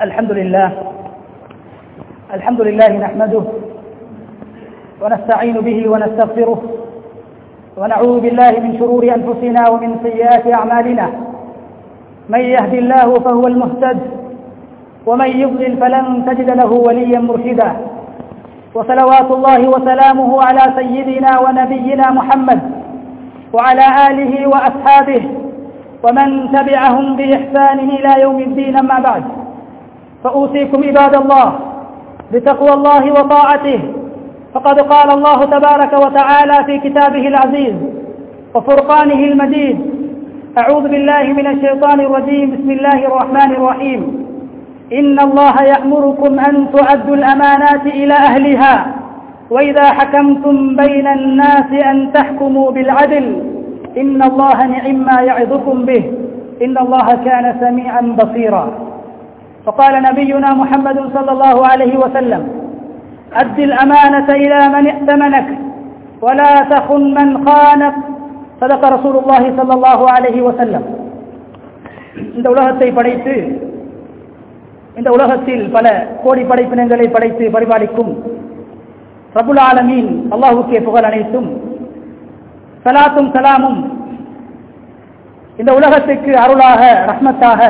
الحمد لله الحمد لله نحمده ونستعين به ونستغفره ونعوذ بالله من شرور أنفسنا ومن سيئات أعمالنا من يهدي الله فهو المهتد ومن يضلل فلن تجد له وليا مرشدا وصلوات الله وسلامه على سيدنا ونبينا محمد وعلى آله وأصحابه ومن تبعهم بإحسان إلى يوم الدين أما بعد فأوصيكم عباد الله بتقوى الله وطاعته فقد قال الله تبارك وتعالى في كتابه العزيز وفرقانه المجيد أعوذ بالله من الشيطان الرجيم بسم الله الرحمن الرحيم إن الله يأمركم أن تؤدوا الأمانات إلى أهلها وإذا حكمتم بين الناس أن تحكموا بالعدل إن الله نعم ما يعظكم به إن الله كان سميعا بصيرا فقال نبينا محمد صلى الله عليه وسلم أد الأمانة إلى من ائتمنك ولا تخن من خانك صدق رسول الله صلى الله عليه وسلم இந்த உலகத்தை படைத்து இந்த உலகத்தில் பல கோடி படைப்பினங்களை படைத்து பரிபாலிக்கும் ரபுல் ஆலமீன் அல்லாஹுக்கே புகழ் அனைத்தும் சலாத்தும் சலாமும் இந்த உலகத்துக்கு அருளாக ரஹ்மத்தாக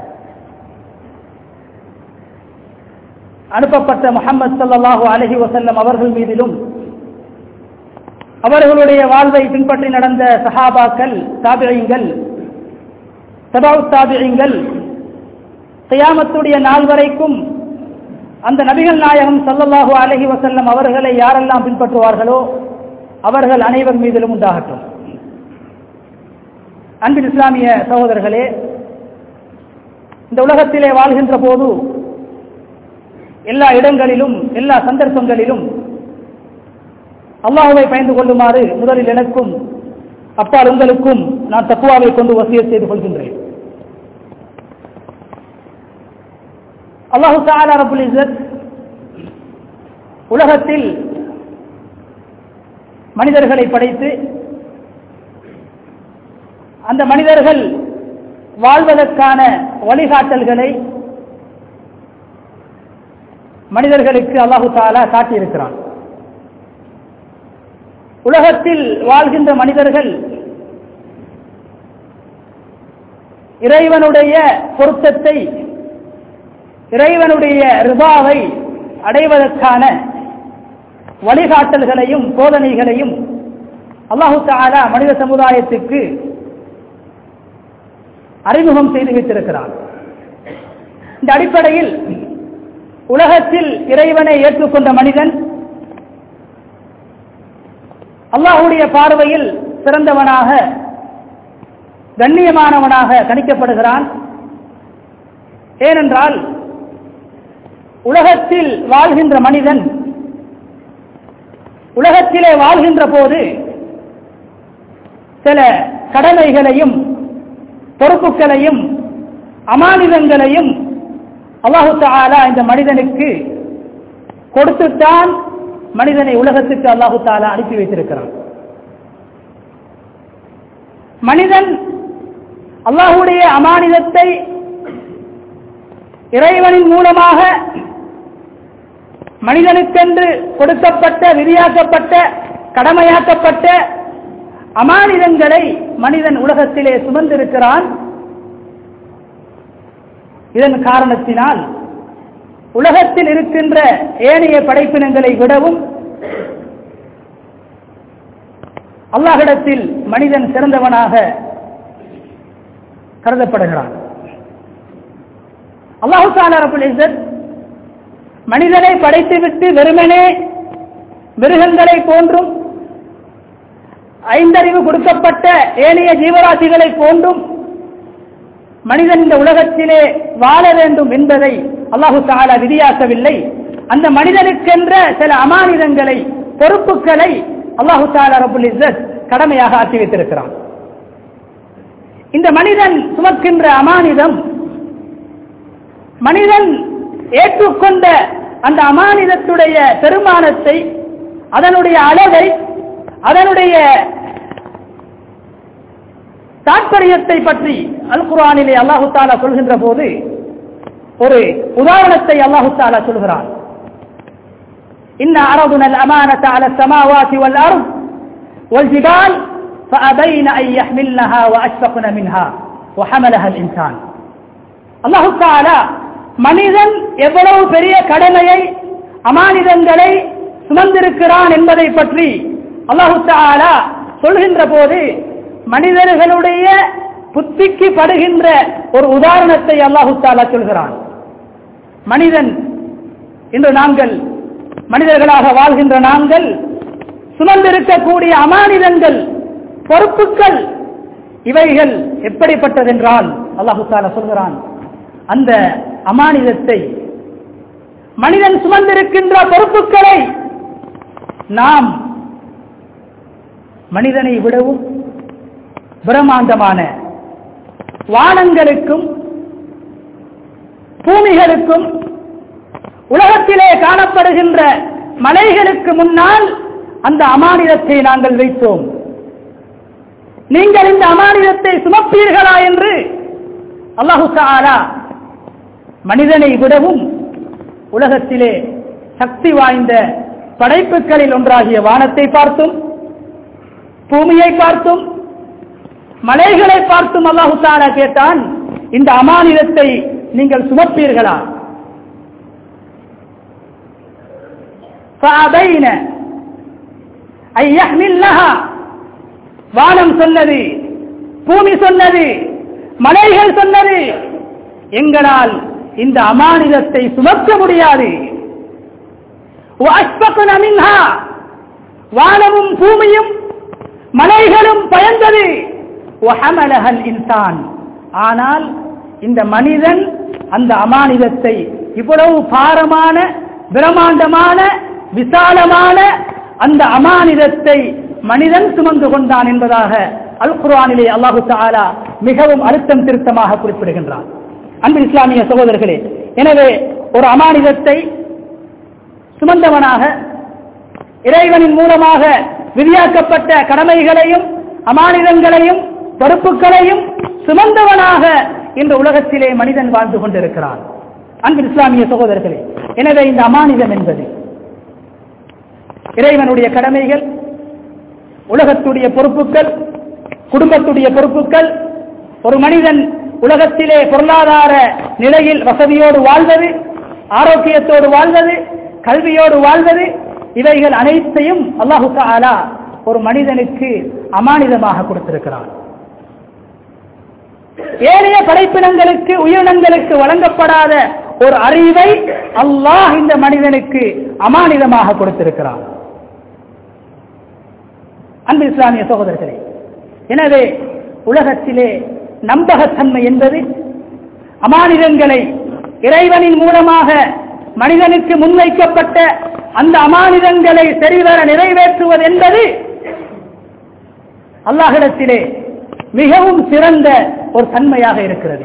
அனுப்பப்பட்ட முகமது சல்லாஹூ அலஹி வசல்லம் அவர்கள் மீதிலும் அவர்களுடைய வாழ்வை பின்பற்றி நடந்த சஹாபாக்கள் தாபியங்கள் சபாவு தாபியங்கள் செய்யாமத்துடைய நாள் வரைக்கும் அந்த நபிகள் நாயகம் சல்லல்லாஹு அலஹி வசல்லம் அவர்களை யாரெல்லாம் பின்பற்றுவார்களோ அவர்கள் அனைவர் மீதிலும் உண்டாகட்டும் அன்பின் இஸ்லாமிய சகோதரர்களே இந்த உலகத்திலே வாழ்கின்ற போது எல்லா இடங்களிலும் எல்லா சந்தர்ப்பங்களிலும் அல்லாஹுவை பயந்து கொள்ளுமாறு முதலில் எனக்கும் அப்பால் உங்களுக்கும் நான் தக்குவாவை கொண்டு வசிய செய்து கொள்கின்றேன் அல்லாஹு தாலா ரபுல் இசத் உலகத்தில் மனிதர்களை படைத்து அந்த மனிதர்கள் வாழ்வதற்கான வழிகாட்டல்களை மனிதர்களுக்கு அல்லாஹு தாலா காட்டியிருக்கிறான் உலகத்தில் வாழ்கின்ற மனிதர்கள் இறைவனுடைய பொருத்தத்தை இறைவனுடைய ரிபாவை அடைவதற்கான வழிகாட்டல்களையும் போதனைகளையும் அல்லாஹு தாலா மனித சமுதாயத்துக்கு அறிமுகம் செய்து வைத்திருக்கிறார் இந்த அடிப்படையில் உலகத்தில் இறைவனை ஏற்றுக்கொண்ட மனிதன் அல்லாஹுடைய பார்வையில் சிறந்தவனாக கண்ணியமானவனாக கணிக்கப்படுகிறான் ஏனென்றால் உலகத்தில் வாழ்கின்ற மனிதன் உலகத்திலே வாழ்கின்ற போது சில கடமைகளையும் பொறுப்புகளையும் அமானிதங்களையும் அல்லாஹு தாலா இந்த மனிதனுக்கு கொடுத்துத்தான் மனிதனை உலகத்துக்கு அல்லாஹு தாலா அனுப்பி வைத்திருக்கிறான் மனிதன் அல்லாஹுடைய அமானிதத்தை இறைவனின் மூலமாக மனிதனுக்கென்று கொடுக்கப்பட்ட விதியாக்கப்பட்ட கடமையாக்கப்பட்ட அமானிதங்களை மனிதன் உலகத்திலே சுமந்திருக்கிறான் இதன் காரணத்தினால் உலகத்தில் இருக்கின்ற ஏனைய படைப்பினங்களை விடவும் அல்லாஹிடத்தில் மனிதன் சிறந்தவனாக கருதப்படுகிறான் அல்லாஹு சாலாரபுல் இசத் மனிதனை படைத்துவிட்டு வெறுமனே மிருகங்களை போன்றும் ஐந்தறிவு கொடுக்கப்பட்ட ஏனைய ஜீவராசிகளை போன்றும் மனிதன் இந்த உலகத்திலே வாழ வேண்டும் என்பதை அல்லாஹு தாலா விதியாக்கவில்லை அந்த மனிதனுக்கென்ற சில அமானிதங்களை பொறுப்புகளை அல்லாஹு தாலா ரபுல் இசத் கடமையாக ஆக்கி வைத்திருக்கிறான் இந்த மனிதன் சுமக்கின்ற அமானிதம் மனிதன் ஏற்றுக்கொண்ட அந்த அமானிதத்துடைய பெருமானத்தை அதனுடைய அளவை அதனுடைய தாற்பயத்தை பற்றி அல் குரானிலே அல்லாஹு தாலா சொல்கின்ற போது ஒரு உதாரணத்தை அல்லாஹு தாலா சொல்கிறான் إن عرضنا الأمانة على السماوات والأرض والجبال فأبين أن يحملنها وأشفقن منها وحملها الإنسان الله تعالى மனிதன் எவ்வளவு பெரிய கடமையை அமானிதங்களை சுமந்திருக்கிறான் என்பதை பற்றி அல்லாஹு தாலா சொல்கின்ற போது மனிதர்களுடைய புத்திக்கு படுகின்ற ஒரு உதாரணத்தை அல்லாஹு தாலா சொல்கிறான் மனிதன் இன்று நாங்கள் மனிதர்களாக வாழ்கின்ற நாங்கள் சுமந்திருக்கக்கூடிய அமானிதங்கள் பொறுப்புகள் இவைகள் எப்படிப்பட்டதென்றால் அல்லாஹு தாலா சொல்கிறான் அந்த அமானிதத்தை மனிதன் சுமந்திருக்கின்ற பொறுப்புகளை நாம் மனிதனை விடவும் பிரம்மாண்டமான வானங்களுக்கும் பூமிகளுக்கும் உலகத்திலே காணப்படுகின்ற மலைகளுக்கு முன்னால் அந்த அமானிதத்தை நாங்கள் வைத்தோம் நீங்கள் இந்த அமானிதத்தை சுமப்பீர்களா என்று அல்லாஹு தாலா மனிதனை விடவும் உலகத்திலே சக்தி வாய்ந்த படைப்புகளில் ஒன்றாகிய வானத்தை பார்த்தும் பூமியை பார்த்தும் மலைகளை பார்த்தும் அல்லாஹு தாலா கேட்டான் இந்த அமானிதத்தை நீங்கள் சுமப்பீர்களா فأبين أن يحملنها வானம் சொன்னது பூமி சொன்னது மலைகள் சொன்னது எங்களால் இந்த அமானிதத்தை சுமக்க முடியாது وأشفقن منها வானமும் பூமியும் மலைகளும் பயந்தது وحملها الإنسان ஆனால் இந்த மனிதன் அந்த அமானிதத்தை இவ்வளவு பாரமான பிரமாண்டமான விசாலமான அந்த அமானிதத்தை மனிதன் சுமந்து கொண்டான் என்பதாக அல் குர்ஆனிலே அல்லாஹு தாலா மிகவும் அழுத்தம் திருத்தமாக குறிப்பிடுகின்றான் அன்பு இஸ்லாமிய சகோதரர்களே எனவே ஒரு அமானிதத்தை சுமந்தவனாக இறைவனின் மூலமாக விதியாக்கப்பட்ட கடமைகளையும் அமானிதங்களையும் பொறுப்புகளையும் சுமந்தவனாக இந்த உலகத்திலே மனிதன் வாழ்ந்து கொண்டிருக்கிறான் அன்பு இஸ்லாமிய சகோதரர்களே எனவே இந்த அமானிதம் என்பது இறைவனுடைய கடமைகள் உலகத்துடைய பொறுப்புகள் குடும்பத்துடைய பொறுப்புகள் ஒரு மனிதன் உலகத்திலே பொருளாதார நிலையில் வசதியோடு வாழ்வது ஆரோக்கியத்தோடு வாழ்வது கல்வியோடு வாழ்வது இவைகள் அனைத்தையும் அல்லாஹு தாலா ஒரு மனிதனுக்கு அமானிதமாக கொடுத்திருக்கிறான் ஏனைய படைப்பினங்களுக்கு உயிரினங்களுக்கு வழங்கப்படாத ஒரு அறிவை அல்லாஹ் இந்த மனிதனுக்கு அமானிதமாக கொடுத்திருக்கிறான் அன்பு இஸ்லாமிய சகோதரர்களே எனவே உலகத்திலே நம்பகத்தன்மை என்பது அமானிதங்களை இறைவனின் மூலமாக மனிதனுக்கு முன்வைக்கப்பட்ட அந்த அமானிதங்களை சரிவர நிறைவேற்றுவது என்பது அல்லாஹிடத்திலே மிகவும் சிறந்த ஒரு தன்மையாக இருக்கிறது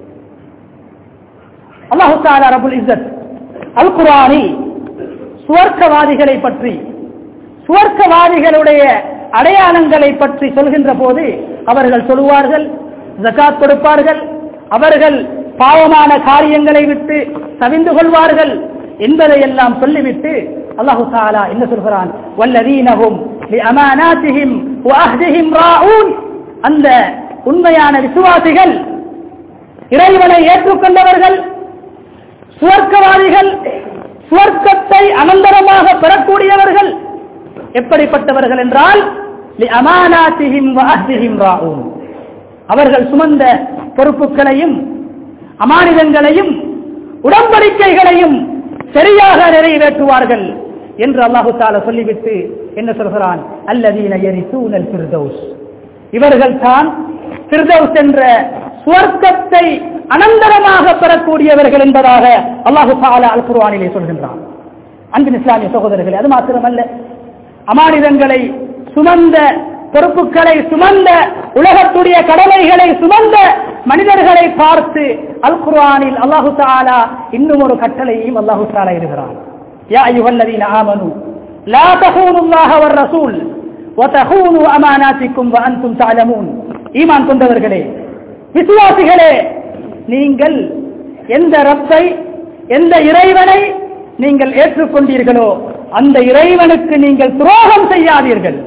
அல்லாஹு தாலா ரபுல் இஸ்ஸத் அல் குரானி சுவர்க்கவாதிகளை பற்றி சுவர்க்கவாதிகளுடைய அடையாளங்களை பற்றி சொல்கின்ற போது அவர்கள் சொல்லுவார்கள் ஜகாத் கொடுப்பார்கள் அவர்கள் பாவமான காரியங்களை விட்டு தவிந்து கொள்வார்கள் என்பதை எல்லாம் சொல்லிவிட்டு அல்லாஹு தாலா என்ன சொல்கிறான் வல்லதீனஹும் لأماناتهم وأهدهم راعون அந்த உண்மையான விசுவாசிகள் இறைவனை ஏற்றுக்கொண்டவர்கள் சுவர்க்கவாதிகள் சுவர்க்கத்தை அனந்தரமாக பெறக்கூடியவர்கள் எப்படிப்பட்டவர்கள் என்றால் அமானாத்திஹிம் வாஹ்திஹிம் ராவும் அவர்கள் சுமந்த பொறுப்புகளையும் அமானிதங்களையும் உடன்படிக்கைகளையும் சரியாக நிறைவேற்றுவார்கள் என்று அல்லாஹு தால சொல்லிவிட்டு என்ன சொல்கிறான் அல்லதீன எரிசூனல் ஃபிர்தௌஸ் இவர்கள் தான் ஃபிர்தௌஸ் என்ற சுவர்க்கத்தை அனந்தரமாக பெறக்கூடியவர்கள் என்பதாக அல்லாஹு தாலா அல் குர்ஆனிலே சொல்கின்றான் அன்பின் இஸ்லாமிய சகோதரர்களே அது மாத்திரமல்ல அமானிதங்களை சுமந்த பொறுப்புகளை சுமந்த உலகத்துடைய கடமைகளை சுமந்த மனிதர்களை பார்த்து அல் குர்ஆனில் அல்லாஹு தாலா இன்னும் ஒரு கட்டளையையும் அல்லாஹு தாலா இருக்கிறான் யா அய்யுஹல்லதீன ஆமனு லா தஹூனு அல்லாஹ வர் ரசூல் وتخونوا اماناتكم وانتم تعلمون ஈமான் கொண்டவர்களே விசுவாசிகளே நீங்கள் எந்த ரப்பை எந்த இறைவனை நீங்கள் ஏற்றுக்கொண்டீர்களோ அந்த இறைவனுக்கு நீங்கள் துரோகம் செய்யாதீர்கள்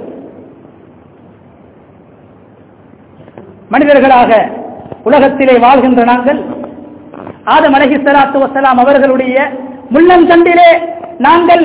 மனிதர்களாக உலகத்திலே வாழ்கின்ற நாங்கள் ஆதம் அலஹி சலாத்து வசலாம் அவர்களுடைய முள்ளந்தண்டிலே நாங்கள்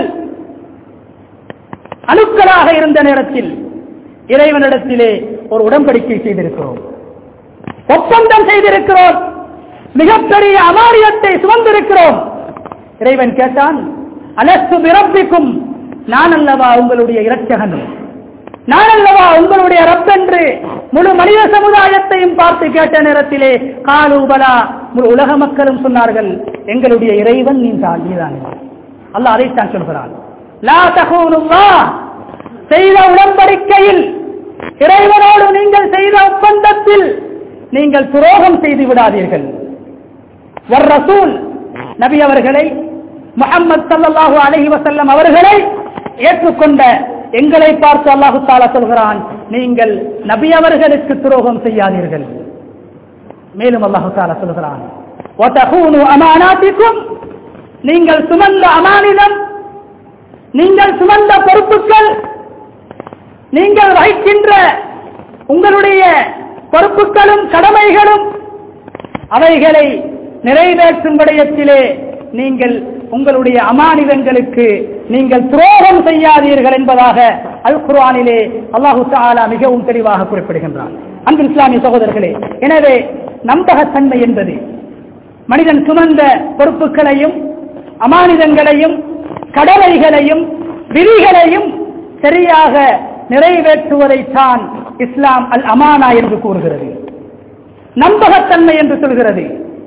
அணுக்களாக இருந்த நேரத்தில் இறைவனிடத்திலே ஒரு உடன்படிக்கை செய்திருக்கிறோம் ஒப்பந்தம் செய்திருக்கிறோம் மிகப்பெரிய அமாரியத்தை சுமந்திருக்கிறோம் இறைவன் கேட்டான் அலசு பிறப்பிக்கும் நான் அல்லவா உங்களுடைய இரட்சகன் நான் அல்லவா உங்களுடைய ரப்பென்று முழு மனித சமுதாயத்தையும் பார்த்து கேட்ட நேரத்திலே காலூபலா முழு உலக மக்களும் சொன்னார்கள் எங்களுடைய இறைவன் நீ தான் நீதான் அல்லாஹ் அதைத்தான் சொல்கிறான் லா தகூனுல்லா செய்த உடன்படிக்கையில் இறைவனோடு நீங்கள் செய்த ஒப்பந்தத்தில் நீங்கள் துரோகம் செய்து விடாதீர்கள் வர் ரசூல் நபி அவர்களை முகமது சல்லல்லாஹு அலைஹி வஸல்லம் அவர்களை ஏற்றுக்கொண்ட எங்களை பார்த்து அல்லாஹு தாலா சொல்கிறான் நீங்கள் நபி அவர்களுக்கு துரோகம் செய்யாதீர்கள் மேலும் அல்லாஹு தாலா சொல்கிறான் وَتَخُونُوا أَمَانَاتِكُمْ நீங்கள் சுமந்த அமானிதம் நீங்கள் சுமந்த பொறுப்புகள் நீங்கள் வகிக்கின்ற உங்களுடைய பொறுப்புகளும் கடமைகளும் அவைகளை நிறைவேற்றும் விடயத்திலே நீங்கள் உங்களுடைய அமானிதங்களுக்கு நீங்கள் துரோகம் செய்யாதீர்கள் என்பதாக அல் குர்ஆனிலே அல்லாஹு தாலா மிகவும் தெளிவாக குறிப்பிடுகின்றான் அன்பு இஸ்லாமிய சகோதரர்களே எனவே நம்பகத்தன்மை என்பது மனிதன் சுமந்த பொறுப்புகளையும் அமானிதங்களையும் கடமைகளையும் விதிகளையும் சரியாக நிறைவேற்றுவதைத்தான் இஸ்லாம் அல் அமானா என்று கூறுகிறது நம்பகத்தன்மை என்று சொல்கிறது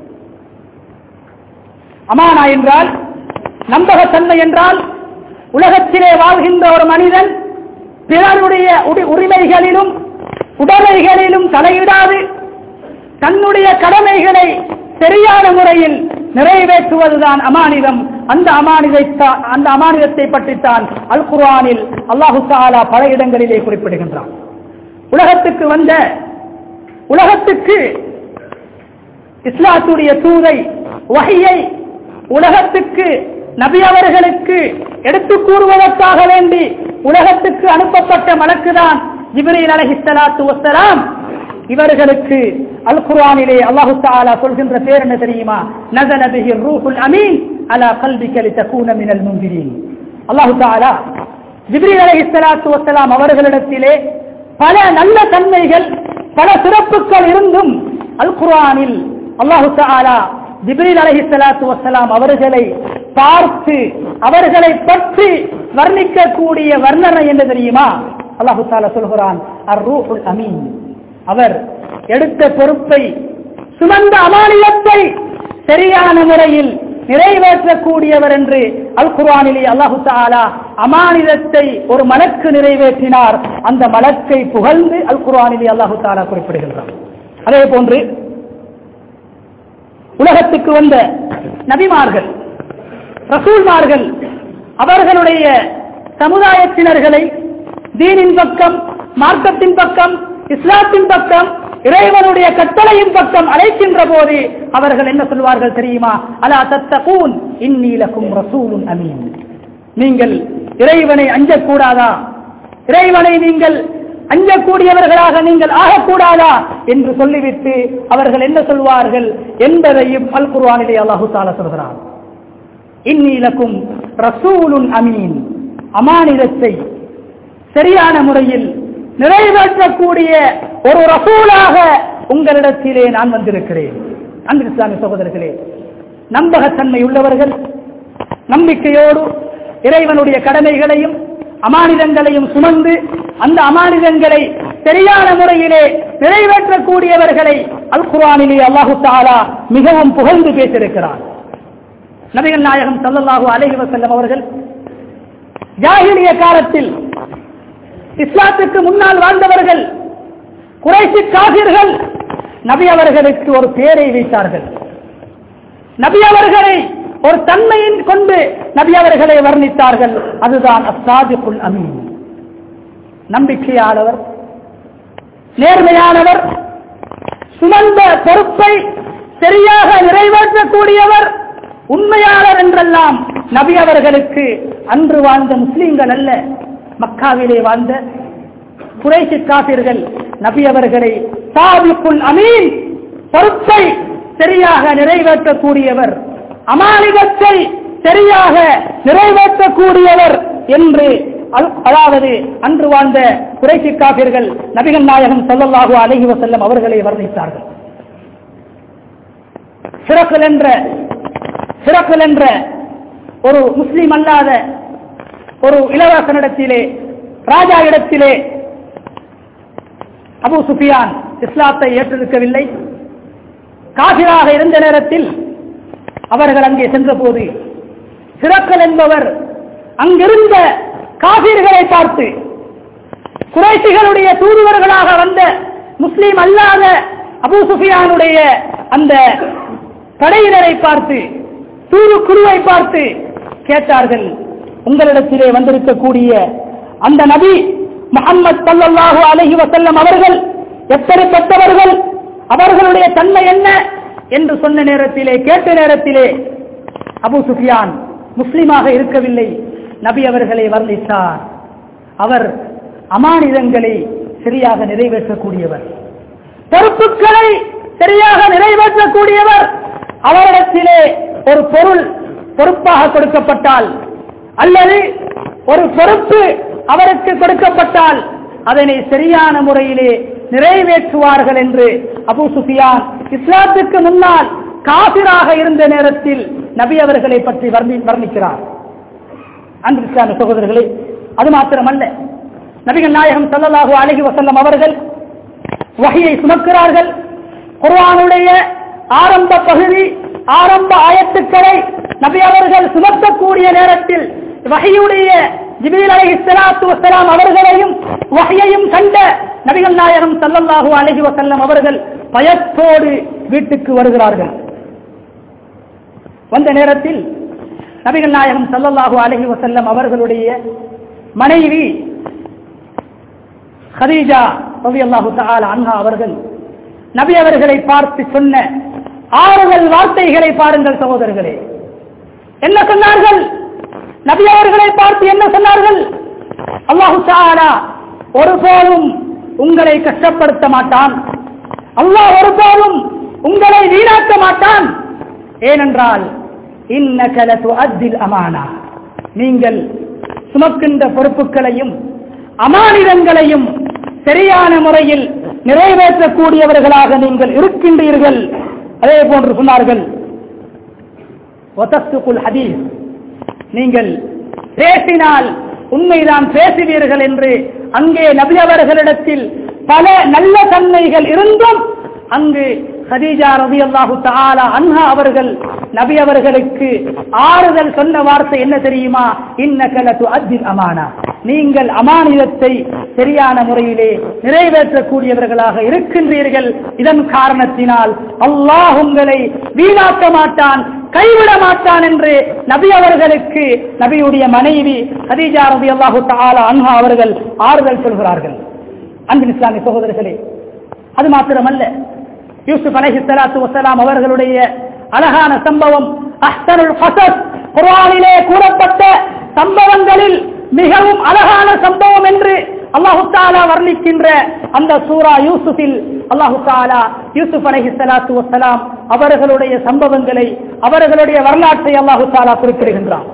அமானா என்றால் நம்பகத்தன்மை என்றால் உலகத்திலே வாழ்கின்ற ஒரு மனிதன் பிறருடைய உரி- உரிமைகளிலும் உடைமைகளிலும் தலையிடாது தன்னுடைய கடமைகளை சரியான முறையில் நிறைவேற்றுவதுதான் அமானிதம் அந்த அமானிதத்தை அந்த அமானிதத்தை பற்றித்தான் அல் குர்ஆனில் அல்லாஹு தஆலா பல இடங்களிலே குறிப்பிடுகின்றான் உலகத்துக்கு வந்த உலகத்துக்கு இஸ்லாத்துடைய தூதை வகையை உலகத்துக்கு நபி அவர்களுக்கு எடுத்துக் கூறுவதற்காக வேண்டி உலகத்துக்கு அனுப்பப்பட்ட மலக்குதான் ஜிப்ரீல் அலைஹிஸ்ஸலாத்து வஸ்ஸலாம் இவர்களுக்கு அல் குர்ஆனிலே அல்லாஹு தஆலா சொல்கின்ற பேர் என்ன தெரியுமா நஸல பிஹி ரூஹுல் அமீன் அலா கல்பிக லிதகூன மினல் முன்திரீன் அல்லாஹு தஆலா ஜிப்ரீல் அலைஹிஸ்ஸலாத்து வஸ்ஸலாம் அவர்களிடத்திலே பல நல்ல தன்மைகள் பல சிறப்புகள் இருந்தும் அல் குர்ஆனில் அல்லாஹு தஆலா ஜிப்ரீல் அலைஹிஸ்ஸலாத்து வஸ்ஸலாம் அவர்களை பார்த்து அவர்களை பற்றி வர்ணிக்கக்கூடிய வர்ணனை என்ன தெரியுமா அல்லாஹு தஆலா சொல்கிறான் அர் ரூஹுல் அமீன் அவர் எடுத்த பொறுப்பை சுமந்த அமானியத்தை சரியான முறையில் நிறைவேற்றக்கூடியவர் என்று அல் குர்ஆனிலே அல்லாஹு தஆலா அமானிதத்தை ஒரு மலக்கு நிறைவேற்றினார் அந்த மலக்கை புகழ்ந்து அல் குர்ஆனிலே அல்லாஹு தஆலா குறிப்பிடுகின்றார் அதே போன்று உலகத்துக்கு வந்த நபிமார்கள் ரசூல்மார்கள் அவர்களுடைய சமுதாயத்தினர்களை தீனின் பக்கம் மார்க்கத்தின் பக்கம் இஸ்லாத்தின் பக்கம் இறைவனுடைய கட்டளையின் பக்கம் அழைக்கின்ற போது அவர்கள் என்ன சொல்வார்கள் தெரியுமா அலா தத்தகூன் இன்னீலக்கும் ரசூலுன் அமீன் நீங்கள் இறைவனை அஞ்சக்கூடாதா இறைவனை நீங்கள் அஞ்சக்கூடியவர்களாக நீங்கள் ஆகக்கூடாதா என்று சொல்லிவிட்டு அவர்கள் என்ன சொல்வார்கள் என்பதையும் அல் குர்ஆனிலே அல்லாஹு தாலா சொல்கிறார் இன்னீலக்கும் ரசூலுன் அமீன் அமானிதத்தை சரியான முறையில் நிறைவேற்றக்கூடிய ஒரு ரசூலாக உங்களிடத்திலே நான் வந்திருக்கிறேன் அன்பு இஸ்லாமிய சகோதரர்களே நம்பகத்தன்மை உள்ளவர்கள் நம்பிக்கையோடு இறைவனுடைய கடமைகளையும் அமானிதங்களையும் சுமந்து அந்த அமானிதங்களை சரியான முறையிலே நிறைவேற்றக்கூடியவர்களை அல் குர்ஆனிலே அல்லாஹு தஆலா மிகவும் புகழ்ந்து பேசியிருக்கிறார் நபிகள் நாயகம் ஸல்லல்லாஹு அலைஹி வஸல்லம் அவர்கள் ஜாஹிலிய காலத்தில் இஸ்லாத்துக்கு முன்னால் வாழ்ந்தவர்கள் குறைசி காபிர்கள் நபி அவர்களுக்கு ஒரு பேரை வைத்தார்கள் நபி அவர்களை ஒரு தன்மையின் கொண்டு நபி அவர்களை வர்ணித்தார்கள் அதுதான் அஸ்தாதிக்குல் அமீன் நம்பிக்கையாளவர் நேர்மையானவர் சுமந்த பொறுப்பை சரியாக நிறைவேற்றக்கூடியவர் உண்மையாளர் என்றெல்லாம் நபி அவர்களுக்கு அன்று வாழ்ந்த முஸ்லிம்கள் அல்ல மக்காவிலே வாழ்ந்த குறைசி காப்பீர்கள் நபி அவர்களை சாபிக்குள் அமீன் பொறுப்பை சரியாக நிறைவேற்றக்கூடியவர் அமானிதத்தை சரியாக நிறைவேற்றக்கூடியவர் என்று அல்- அதாவது அன்று வாழ்ந்த குறைசி காப்பீர்கள் நபிகள் நாயகம் ஸல்லல்லாஹு அலைஹி வஸல்லம் அவர்களை வர்ணித்தார்கள் சிறக்கல் என்ற சிறக்கல் என்ற ஒரு முஸ்லிம் அல்லாத ஒரு இளவரசனிடத்திலே ராஜா இடத்திலே அபு சுஃபியான் இஸ்லாத்தை ஏற்றிருக்கவில்லை காபிராக இருந்த நேரத்தில் அவர்கள் அங்கே சென்றபோது சிறக்கல் என்பவர் அங்கிருந்த காபிர்களை பார்த்து குறைசிகளுடைய தூதுவர்களாக வந்த முஸ்லிம் அல்லாத அபூ சுஃபியானுடைய அந்த படையினரை பார்த்து தூது குருவை பார்த்து கேட்டார்கள் உங்களிடத்திலே வந்திருக்கக்கூடிய அந்த நபி முகம்மது ஸல்லல்லாஹு அலைஹி வஸல்லம் அவர்கள் எப்படிப்பட்டவர்கள் அவர்களுடைய தன்மை என்ன என்று சொன்ன நேரத்திலே கேட்ட நேரத்திலே அபூ சுஃபியான் முஸ்லிமாக இருக்கவில்லை நபி அவர்களை வர்ணித்தார் அவர் அமானிதங்களை சரியாக நிறைவேற்றக்கூடியவர் பொறுப்புகளை சரியாக நிறைவேற்றக்கூடியவர் அவரிடத்திலே ஒரு பொருள் பொறுப்பாக கொடுக்கப்பட்டால் அல்லது ஒரு பொறுப்பு அவருக்கு கொடுக்கப்பட்டால் அதனை சரியான முறையிலே நிறைவேற்றுவார்கள் என்று அபூ சுஃபியான் இஸ்லாத்துக்கு முன்னால் காபிராக இருந்த நேரத்தில் நபி அவர்களை பற்றி வர்ணி- வர்ணிக்கிறார் அன்பு இஸ்லாமிய சகோதரர்களே அது மாத்திரமல்ல நபிகள் நாயகம் ஸல்லல்லாஹு அலைஹி வஸல்லம் அவர்கள் வகையை சுமக்கிறார்கள் குர்ஆனுடைய ஆரம்ப பகுதி ஆரம்ப ஆயத்துக்களை நபி அவர்கள் சுமக்கக்கூடிய நேரத்தில் வகையுடைய ஜிபீல் அலைஹிஸ்ஸலாத்து வஸ்ஸலாம் அவர்களையும் வகையையும் கண்ட நபிகள் நாயகம் ஸல்லல்லாஹு அலைஹி வஸல்லம் அவர்கள் பயத்தோடு வீட்டுக்கு வருகிறார்கள் வந்த நேரத்தில் நபிகள் நாயகம் ஸல்லல்லாஹு அலைஹி வஸல்லம் அவர்களுடைய மனைவி ஹதீஜா ரலியல்லாஹு தஆலா அன்ஹா அவர்கள் நபி அவர்களை பார்த்து சொன்ன ஆறுதல் வார்த்தைகளை பாருங்கள் சகோதரர்களே என்ன சொன்னார்கள் நபி அவர்களை பார்த்து என்ன சொன்னார்கள் அல்லாஹு தஆலா ஒருபோதும் உங்களை கஷ்டப்படுத்த மாட்டான் அல்லாஹ் ஒருபோதும் உங்களை வீணாக்க மாட்டான் ஏனென்றால் இன்னக லதுஅத்தில் அமானா நீங்கள் சுமக்கின்ற பொறுப்புகளையும் அமானிதங்களையும் சரியான முறையில் நிறைவேற்றக்கூடியவர்களாக நீங்கள் இருக்கின்றீர்கள் அதே போன்று சொன்னார்கள் ஒத்தஸ்துக்குல் ஹதீஸ் நீங்கள் பேசினால் உண்மைதான் பேசுவீர்கள் என்று அங்கே நபி அவர்களிடத்தில் பல நல்ல தன்மைகள் இருந்தும் அங்கு ஹதீஜா ரலியல்லாஹு தஆலா அன்ஹா அவர்கள் நபி அவர்களுக்கு ஆறுதல் சொன்ன வார்த்தை என்ன தெரியுமா இன்னக லதுஅத்தில் அமானா நீங்கள் அமானிதத்தை சரியான முறையிலே நிறைவேற்றக்கூடியவர்களாக இருக்கின்றீர்கள் இதன் காரணத்தினால் அல்லாஹ் உங்களை வீணாக்க மாட்டான் கைவிட மாட்டான் என்று நபி அவர்களுக்கு நபியுடைய மனைவி ஹதீஜா ரலியல்லாஹு தஆலா அன்ஹா அவர்கள் ஆறுதல் சொல்கிறார்கள் அன்பின் இஸ்லாமிய சகோதரர்களே அது மாத்திரமல்ல யூசுப் அலைஹி ஸலாத்து வஸலாம் அவர்களுடைய அழகான சம்பவம் அஹ்சனுல் கஸஸ் குர்ஆனிலே கூறப்பட்ட சம்பவங்களில் மிகவும் அழகான சம்பவம் என்று அல்லாஹு தாலா வர்ணிக்கின்ற அந்த சூரா யூசுஃபில் அல்லாஹு தாலா யூசுப் அலைஹி ஸலாத்து வஸலாம் அவர்களுடைய சம்பவங்களை அவர்களுடைய வரலாற்றை அல்லாஹு தாலா குறிப்பிடுகின்றான்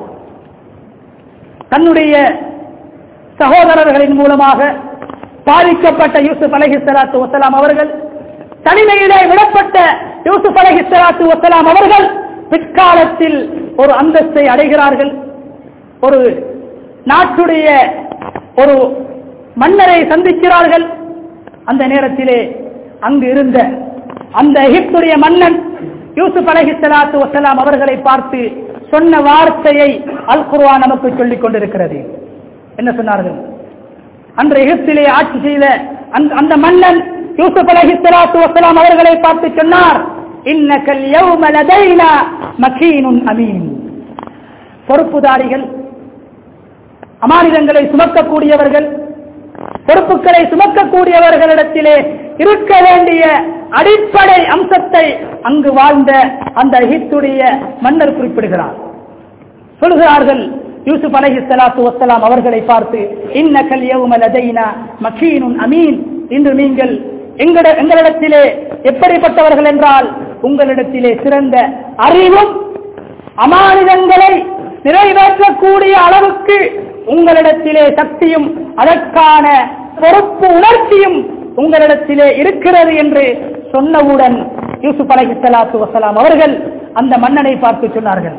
தன்னுடைய சகோதரர்களின் மூலமாக பாதிக்கப்பட்ட யூசுப் அலைஹி ஸலாத்து வஸலாம் அவர்கள் தனிமையிலே விடப்பட்ட யூசுப் அலைஹி ஸலாத்து வஸலாம் அவர்கள் பிற்காலத்தில் ஒரு அந்தஸ்தை அடைகிறார்கள் ஒரு நாட்டுடைய ஒரு மன்னரை சந்திக்கிறார்கள் அந்த நேரத்திலே அங்கு இருந்த அந்த எகிப்துடைய மன்னன் யூசுப் அலைஹி ஸலாத்து வஸலாம் அவர்களை பார்த்து சொன்ன வார்த்தையை அல் குர்ஆன் நமக்கு சொல்லிக் கொண்டிருக்கிறது என்ன சொன்னார்கள் அன்று எகிப்திலே ஆட்சி செய்த அந்த- அந்த மன்னன் யூசுப் அலைஹி ஸலாத்து வஸலாம் அவர்களை பார்த்து சொன்னார் இன்னக்கல் யௌம லதைனா மக்கீனுன் அமீன் பொறுப்புதாரிகள் அமானிதங்களை சுமக்கக்கூடியவர்கள் பொறுப்புகளை சுமக்கக்கூடியவர்களிடத்திலே இருக்க வேண்டிய அடிப்படை அம்சத்தை அங்கு வாழ்ந்த அந்த எகிப்துடைய மன்னர் குறிப்பிடுகிறார் சொல்கிறார்கள் யூசுப் அலஹி சலாத்து வசலாம் அவர்களை பார்த்து இன்ன கல்யவும லதைனா மக்கீனுன் அமீன் இன்று நீங்கள் எங்கட எங்களிடத்திலே எப்படிப்பட்டவர்கள் என்றால் உங்களிடத்திலே சிறந்த அறிவும் அமானிதங்களை நிறைவேற்றக்கூடிய அளவுக்கு உங்களிடத்திலே சக்தியும் அதற்கான பொறுப்பு உணர்ச்சியும் உங்களிடத்திலே இருக்கிறது என்று சொன்னவுடன் யூசுப் அலஹி சலாத்து வசலாம் அவர்கள் அந்த மன்னனை பார்த்து சொன்னார்கள்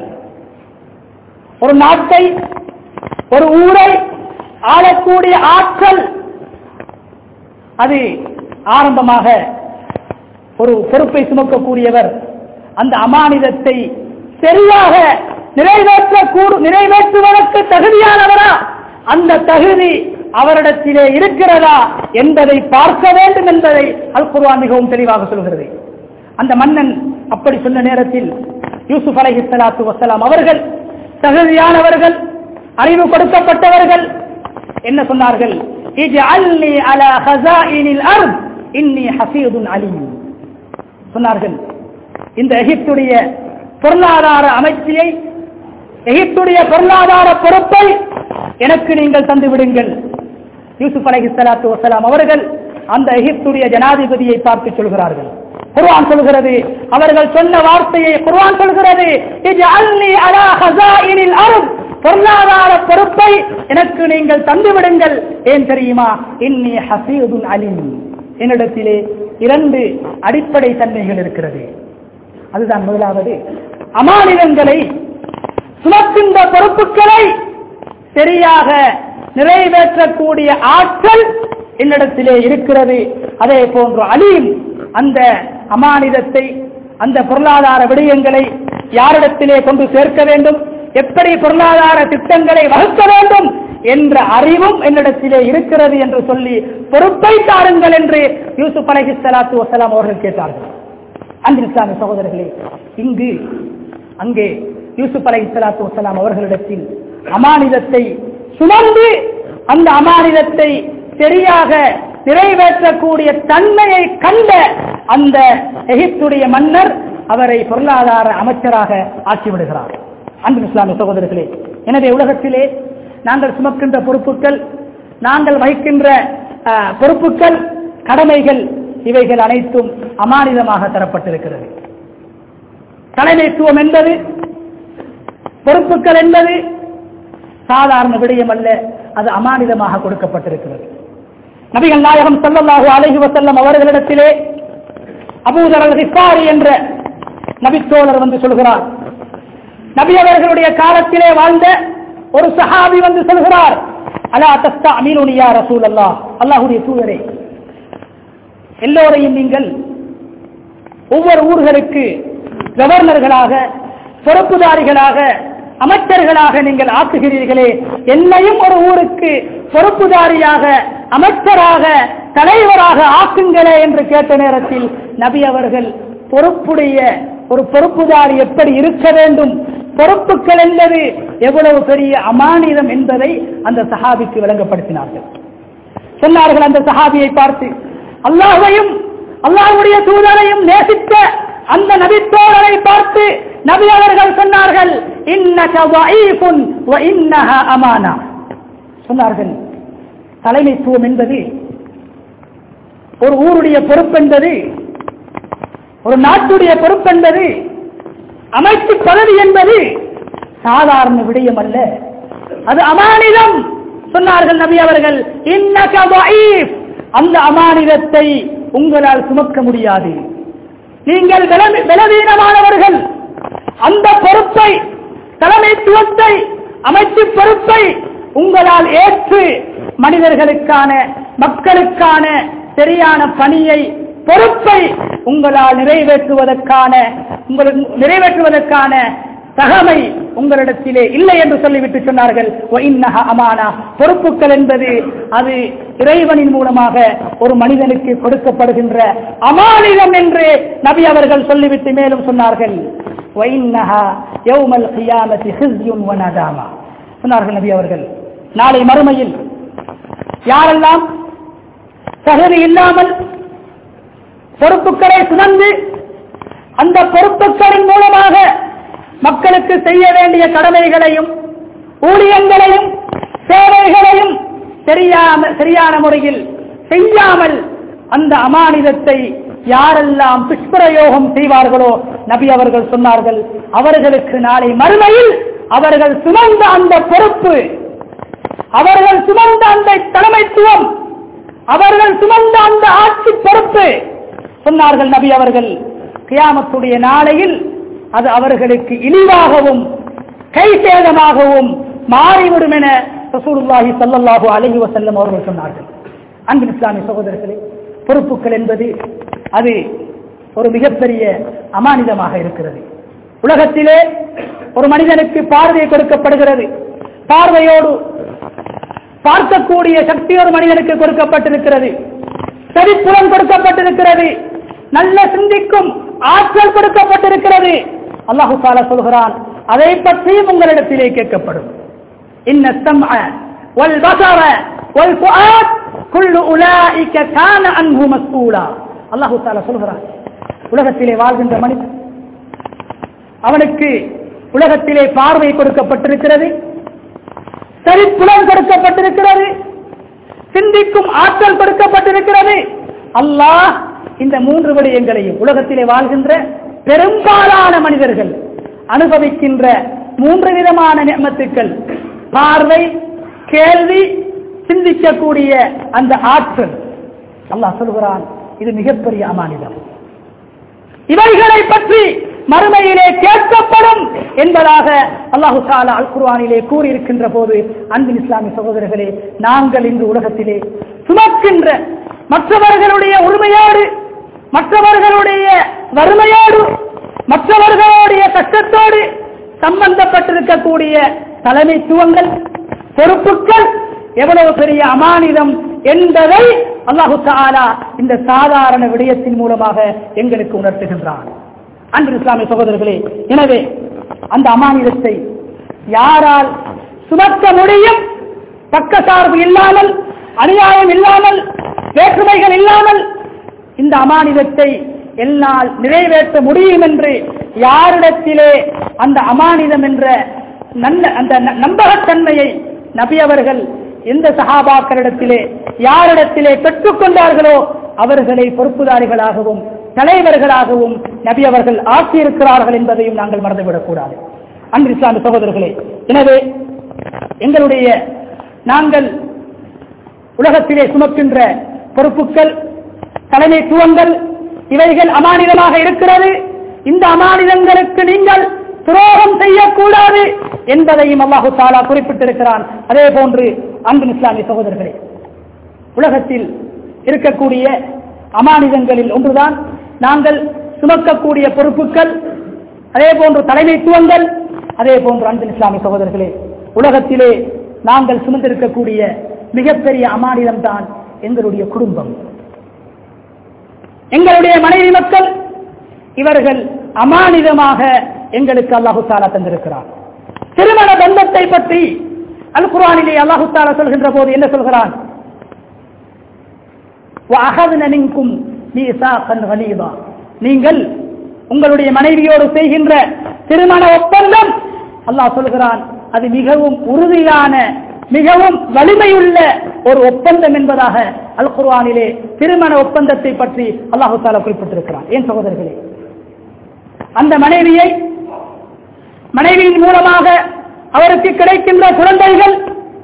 ஒரு நாட்டை ஒரு ஊரை ஆளக்கூடிய ஆற்றல் அது ஆரம்பமாக ஒரு பொறுப்பை சுமக்கக்கூடியவர் அந்த அமானிதத்தை சரியாக நிறைவேற்ற கூடு நிறைவேற்றுவதற்கு தகுதியானவரா அந்த தகுதி அவரிடத்திலே இருக்கிறதா என்பதை பார்க்க வேண்டும் என்பதை அல் குர்ஆன் மிகவும் தெளிவாக சொல்கிறது அந்த மன்னன் அப்படி சொன்ன நேரத்தில் யூசுப் அலைஹி ஸலாத்து வஸலாம் அவர்கள் தகுதியானவர்கள் அறிவு கொடுக்கப்பட்டவர்கள் என்ன சொன்னார்கள் இஜ்அல்னி அலா ஹஸாயினில் அர்த் இன்னி ஹஃபீதுன் அலீம் சொன்னார்கள் இந்த எகிப்துடைய பொருளாதார அமைச்சியை எகிப்துடைய பொருளாதார பொறுப்பை எனக்கு நீங்கள் தந்து விடுங்கள் யூசுப் அலைஹி ஸலாத்து வஸலாம் அவர்கள் அந்த எகிப்துடைய ஜனாதிபதியை பார்த்து சொல்கிறார்கள் குர்ஆன் சொல்கிறது அவர்கள் சொன்ன வார்த்தையை குர்ஆன் சொல்கிறது இஜ்அல்னி அலா ஹஸாயினில் அர்த் பொருளாதார பொறுப்பை எனக்கு நீங்கள் தந்து விடுங்கள் ஏன் தெரியுமா இன்னி ஹசீதுன் அலிம் என்னிடத்திலே இரண்டு அடிப்படை தன்மைகள் இருக்கிறது அதுதான் முதலாவது அமானிதங்களை சுமக்கின்ற பொறுப்புகளை சரியாக நிறைவேற்றக்கூடிய ஆற்றல் என்னிடத்திலே இருக்கிறது அதே போன்று அலீம் அந்த அமானிதத்தை அந்த பொருளாதார விடயங்களை யாரிடத்திலே கொண்டு சேர்க்க வேண்டும் எப்படி பொருளாதார திட்டங்களை வகுக்க வேண்டும் என்ற அறிவும் என்னிடத்திலே இருக்கிறது என்று சொல்லி பொறுப்பை தாருங்கள் என்று யூசுப் அலஹி சலாத்து வசலாம் அவர்கள் கேட்டார்கள் அன்பின் இஸ்லாமிய சகோதரர்களே இங்கு அங்கே யூசுப் அலஹி சலாத்து வசலாம் அவர்களிடத்தில் அமானிதத்தை சுமந்து அந்த அமானிதத்தை சரியாக நிறைவேற்றக்கூடிய தன்மையை கண்ட அந்த எகிப்துடைய மன்னர் அவரை பொருளாதார அமைச்சராக ஆக்கிவிடுகிறார் அன்பு இஸ்லாமிய சகோதரர்களே எனவே உலகத்திலே நாங்கள் சுமக்கின்ற பொறுப்புகள் நாங்கள் வகிக்கின்ற அஹ், பொறுப்புகள் கடமைகள் இவைகள் அனைத்தும் அமானிதமாக தரப்பட்டிருக்கிறது தலைமைத்துவம் என்பது பொறுப்புகள் என்பது சாதாரண விடயம் அல்ல அது அமானிதமாக கொடுக்கப்பட்டிருக்கிறது நபிகள் நாயகம் ஸல்லல்லாஹு அலைஹி வஸல்லம் அவர்களிடத்திலே அபூதர் அல் கிஃபாரி என்ற நபித்தோழர் வந்து சொல்கிறார் நபி அவர்களுடைய காலத்திலே வாழ்ந்த ஒரு சஹாபி வந்து சொல்கிறார் அலா தஸ்தா அமீனுனி யா ரசூல் அல்லாஹ் அல்லாஹுடைய தூதரே எல்லோரையும் நீங்கள் ஒவ்வொரு ஊர்களுக்கு கவர்னர்களாக பொறுப்புதாரிகளாக அமைச்சர்களாக நீங்கள் ஆக்குகிறீர்களே என்னையும் ஒரு ஊருக்கு பொறுப்புதாரியாக அமைச்சராக தலைவராக ஆக்குங்களே என்று கேட்ட நேரத்தில் நபி அவர்கள் பொறுப்புடைய ஒரு பொறுப்புதாரி எப்படி இருக்க வேண்டும் பொறுப்புகள் என்பது எவ்வளவு பெரிய அமானிதம் என்பதை அந்த சஹாபிக்கு விளங்கப்படுத்தினார்கள் சொன்னார்கள் அந்த சஹாபியை பார்த்து அல்லாஹையும் அல்லாஹ்வுடைய தூதரையும் நேசித்த அந்த நபித்தோழரை பார்த்து நபி அவர்கள் சொன்னார்கள் இன்னக வஈஃபுன் வ இன்னஹா அமானா சொன்னார்கள் தலைமைத்துவம் என்பது ஒரு ஊருடைய பொறுப்பென்பது ஒரு நாட்டுடைய பொறுப்பென்பது அமைச்சு பதவி என்பது சாதாரண விடயம் அல்ல அது அமானிதம் சொன்னார்கள் நபி அவர்கள் இன்னக வஈஃப் அந்த அமானிதத்தை உங்களால் சுமக்க முடியாது நீங்கள் பலவீ- பலவீனமானவர்கள் அந்த பொறுப்பை தலைமைத்துவத்தை அமைச்சு பொறுப்பை உங்களால் ஏற்று மனிதர்களுக்கான மக்களுக்கான சரியான பணியை பொறுப்பை உங்களால் நிறைவேற்றுவதற்கான உங்களுக்கு நிறைவேற்றுவதற்கான தகமை உங்களிடத்திலே இல்லை என்று சொல்லிவிட்டு சொன்னார்கள் "வ இன்னஹ அமானா பொறுப்புகள் என்பது அது இறைவனின் மூலமாக ஒரு மனிதனுக்கு கொடுக்கப்படுகின்ற அமானிதம் என்று நபி அவர்கள் சொல்லிவிட்டு மேலும் சொன்னார்கள் "வ இன்னஹா யௌமல் கியாமத்தி ஹிஸ்யுன் வ நதாமா." சொன்னார்கள் நபி அவர்கள் நாளை மறுமையில் யாரெல்லாம் தகுதி இல்லாமல் பொறுப்புகளை சுமந்து அந்த பொறுப்புகளின் மூலமாக மக்களுக்கு செய்ய வேண்டிய கடமைகளையும் ஊழியங்களையும் சேவைகளையும் சரியாம சரியான முறையில் செய்யாமல் அந்த அமானிதத்தை யாரெல்லாம் துஷ்பிரயோகம் செய்வார்களோ நபி அவர்கள் சொன்னார்கள் அவர்களுக்கு நாளை மறுமையில் அவர்கள் சுமந்த அந்த பொறுப்பு அவர்கள் சுமந்த அந்த தலைமைத்துவம் அவர்கள் சுமந்த அந்த ஆட்சி பொறுப்பு சொன்னார்கள் நபி அவர்கள் கியாமத்துடைய நாளையில் அது அவர்களுக்கு இழிவாகவும் கை சேதமாகவும் மாறிவிடும் என ரசூலுல்லாஹி ஸல்லல்லாஹு அலைஹி வஸல்லம் அவர்கள் சொன்னார்கள் அன்பின் இஸ்லாமிய சகோதரர்களே பொறுப்புகள் என்பது அது ஒரு மிகப்பெரிய அமானிதமாக இருக்கிறது உலகத்திலே ஒரு மனிதனுக்கு பார்வை கொடுக்கப்படுகிறது பார்வையோடு பார்க்கக்கூடிய சக்தி ஒரு மனிதனுக்கு கொடுக்கப்பட்டிருக்கிறது செவிப்புலம் கொடுக்கப்பட்டிருக்கிறது நல்ல சிந்திக்கும் ஆற்றல் கொடுக்கப்பட்டிருக்கிறது அல்லாஹு தாலா சொல்கிறான் அதை பற்றியும் உங்களிடத்திலே கேட்கப்படும் இன்ன السمع والبصر والفؤاد كل اولئك كان عنه مسؤولا அல்லாஹு தாலா சொல்கிறான் உலகத்திலே வாழ்கின்ற மனிதன் அவனுக்கு உலகத்திலே பார்வை கொடுக்கப்பட்டிருக்கிறது செவிப்புலம் கொடுக்கப்பட்டிருக்கிறது சிந்திக்கும் ஆற்றல் கொடுக்கப்பட்டிருக்கிறது அல்லாஹ் இந்த மூன்று விடயங்களையும் உலகத்திலே வாழ்கின்ற பெரும்பாலான மனிதர்கள் அனுபவிக்கின்ற மூன்று விதமான நியமத்துக்கள் பார்வை கேள்வி சிந்திக்கக்கூடிய அந்த ஆற்றல் அல்லாஹ் சொல்கிறான் இது மிகப்பெரிய அமானிதம் இவைகளை பற்றி மறுமையிலே கேட்கப்படும் என்பதாக அல்லாஹு தாலா அல் குர்ஆனிலே கூறியிருக்கின்ற போது அன்பின் இஸ்லாமிய சகோதரர்களே நாங்கள் இன்று உலகத்திலே சுமக்கின்ற மற்றவர்களுடைய உரிமையோடு மற்றவர்களுடைய வறுமையோடு மற்றவர்களுடைய கஷ்டத்தோடு சம்பந்தப்பட்டிருக்கக்கூடிய தலைமைத்துவங்கள் பொறுப்புகள் எவ்வளவு பெரிய அமானிதம் என்பதை அல்லாஹு தாலா இந்த சாதாரண விடயத்தின் மூலமாக எங்களுக்கு உணர்த்துகின்றான் அன்று இஸ்லாமிய சகோதரர்களே எனவே அந்த அமானிதத்தை யாரால் சுமக்க முடியும் பக்க சார்பு இல்லாமல் அநியாயம் இல்லாமல் வேற்றுமைகள் இல்லாமல் இந்த அமானிதத்தை என்னால் நிறைவேற்ற முடியும் என்று யாரிடத்திலே அந்த அமானிதம் என்ற நல்ல அந்த ந- நம்பகத்தன்மையை நபி அவர்கள் எந்த சகாபாக்களிடத்திலே யாரிடத்திலே பெற்றுக்கொண்டார்களோ அவர்களை பொறுப்புதாரிகளாகவும் தலைவர்களாகவும் நபி அவர்கள் ஆக்கியிருக்கிறார்கள் என்பதையும் நாங்கள் மறந்துவிடக் கூடாது அன்று இஸ்லாமிய சகோதரர்களே எனவே எங்களுடைய நாங்கள் உலகத்திலே சுமக்கின்ற பொறுப்புகள் தலைமைத்துவங்கள் இவைகள் அமானிதமாக இருக்கிறது இந்த அமானிதங்களுக்கு நீங்கள் துரோகம் செய்யக்கூடாது என்பதையும் அல்லாஹு தாலா குறிப்பிட்டிருக்கிறான் அதே போன்று அன்பு இஸ்லாமிய சகோதரர்களே உலகத்தில் இருக்கக்கூடிய அமானிதங்களில் ஒன்றுதான் நாங்கள் சுமக்கக்கூடிய பொறுப்புகள் அதே போன்று தலைமைத்துவங்கள் அதே போன்று அன்பின் இஸ்லாமிய சகோதரர்களே உலகத்திலே நாங்கள் சுமந்திருக்கக்கூடிய மிகப்பெரிய அமானிதம் தான் எங்களுடைய குடும்பம் எங்களுடைய மனைவி மக்கள் இவர்கள் அமானிதமாக எங்களுக்கு அல்லாஹு தாலா தந்திருக்கிறார் திருமண பந்தத்தை பற்றி அல் குர்ஆனிலே அல்லாஹு தாலா சொல்கின்ற போது என்ன சொல்கிறான் وَأَخَذْنَ مِنكُمْ مِيثَاقًا غَلِيظًا நீங்கள் உங்களுடைய மனைவியோடு செய்கின்ற திருமண ஒப்பந்தம் அல்லாஹ் சொல்கிறான் அது மிகவும் உறுதியான மிகவும் வலிமையுள்ள ஒரு ஒப்பந்தம் என்பதாக அல் குர்ஆனிலே திருமண ஒப்பந்தத்தை பற்றி அல்லாஹு தாலா குறிப்பிட்டிருக்கிறான் ஏன் சகோதரர்களே அந்த மனைவியை மனைவியின் மூலமாக அவருக்கு கிடைக்கின்ற குழந்தைகள்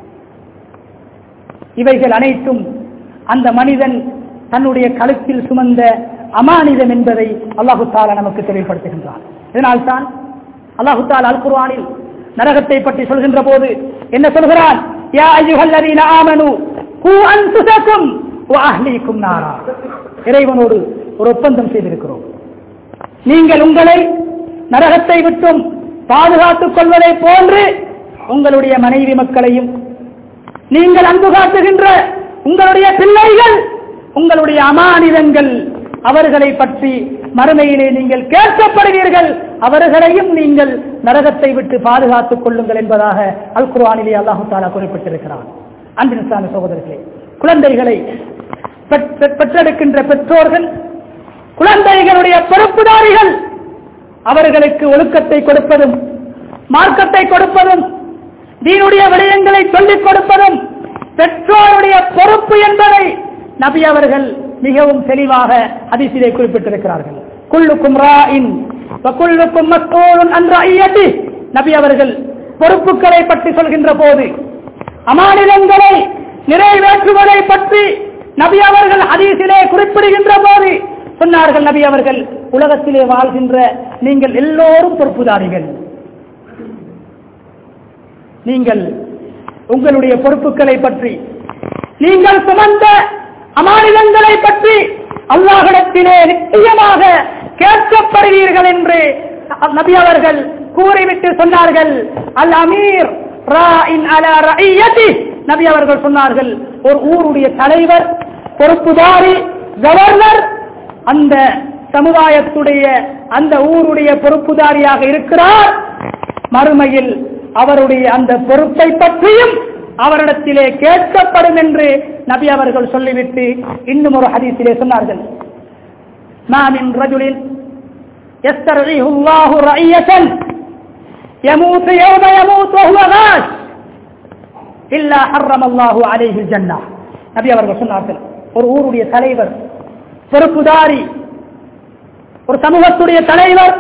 இவைகள் அனைத்தும் அந்த மனிதன் தன்னுடைய கழுத்தில் சுமந்த அமானிதம் என்பதை அல்லாஹு தாலா நமக்கு தெளிவுபடுத்துகின்றான் இதனால்தான் அல்லாஹு தாலா அல் குர்ஆனில் நரகத்தை பற்றி சொல்கின்ற போது என்ன சொல்கிறான் யா அய்யுஹல்லதீன ஆமனு கூ அன்ஃபுஸக்கும் வ அஹ்லீக்கும் நாரா இறைவனோடு ஒரு ஒப்பந்தம் செய்திருக்கிறோம் நீங்கள் உங்களை நரகத்தை விட்டும் பாதுகாத்துக் கொள்வதை போன்று உங்களுடைய மனைவி மக்களையும் நீங்கள் அன்பு காட்டுகின்ற உங்களுடைய பிள்ளைகள் உங்களுடைய அமானிதங்கள் அவர்களை பற்றி மறுமையிலே நீங்கள் கேட்கப்படுவீர்கள் அவர்களையும் நீங்கள் நரகத்தை விட்டு பாதுகாத்துக் கொள்ளுங்கள் என்பதாக அல் குர்ஆனிலே அல்லாஹு தாலா குறிப்பிட்டிருக்கிறான் அன்பின் இஸ்லாமிய சகோதரர்களே குழந்தைகளை பெற்ற- பெற்றெடுக்கின்ற பெற்றோர்கள் குழந்தைகளுடைய பொறுப்புதாரிகள் அவர்களுக்கு ஒழுக்கத்தை கொடுப்பதும் மார்க்கத்தை கொடுப்பதும் தீனுடைய விடயங்களை சொல்லிக் கொடுப்பதும் பெற்றோருடைய பொறுப்பு என்பதை நபி அவர்கள் மிகவும் தெளிவாக அதிசிலே குறிப்பிட்டிருக்கிறார்கள் குள்ளுக்கும் ராயின் வகுல்லுக்கும் மஸ்ஊலுன் அன் ரஅய்யத்தி நபி அவர்கள் பொறுப்புகளை பற்றி சொல்கின்ற போது அமானிதங்களை நிறைவேற்றுவதை பற்றி நபி அவர்கள் ஹதீஸிலே குறிப்பிடுகின்ற போது சொன்னார்கள் நபி அவர்கள் உலகத்திலே வாழ்கின்ற நீங்கள் எல்லோரும் பொறுப்புதாரிகள் நீங்கள் உங்களுடைய பொறுப்புகளை பற்றி நீங்கள் சுமந்த அமானிதங்களை பற்றி அல்லாஹிடத்திலே நிச்சயமாக கேட்கப்படுவீர்கள் என்று நபி அவர்கள் கூறிவிட்டு சொன்னார்கள் அல் அமீர் ராஇன் அலா ரஇய்யதி நபி அவர்கள் சொன்னார்கள் ஒரு ஊருடைய தலைவர் பொறுப்புதாரி கவர்னர் அந்த சமுதாயத்துடைய அந்த ஊருடைய பொறுப்புதாரியாக இருக்கிறார் மறுமையில் அவருடைய அந்த பொறுப்பை பற்றியும் அவரிடத்திலே கேட்கப்படும் என்று நபி அவர்கள் சொல்லிவிட்டு இன்னும் ஒரு ஹதீஸிலே சொன்னார்கள் மாமின் ரஜுலின் يسترعيه الله رعية يموت يوم يموت وهو غاش إلا حرم الله عليه الجنة நபி அவர்கள் சொன்னார்கள் ஒரு ஊருடைய தலைவர் பொறுப்புதாரி ஒரு சமூகத்துடைய தலைவர்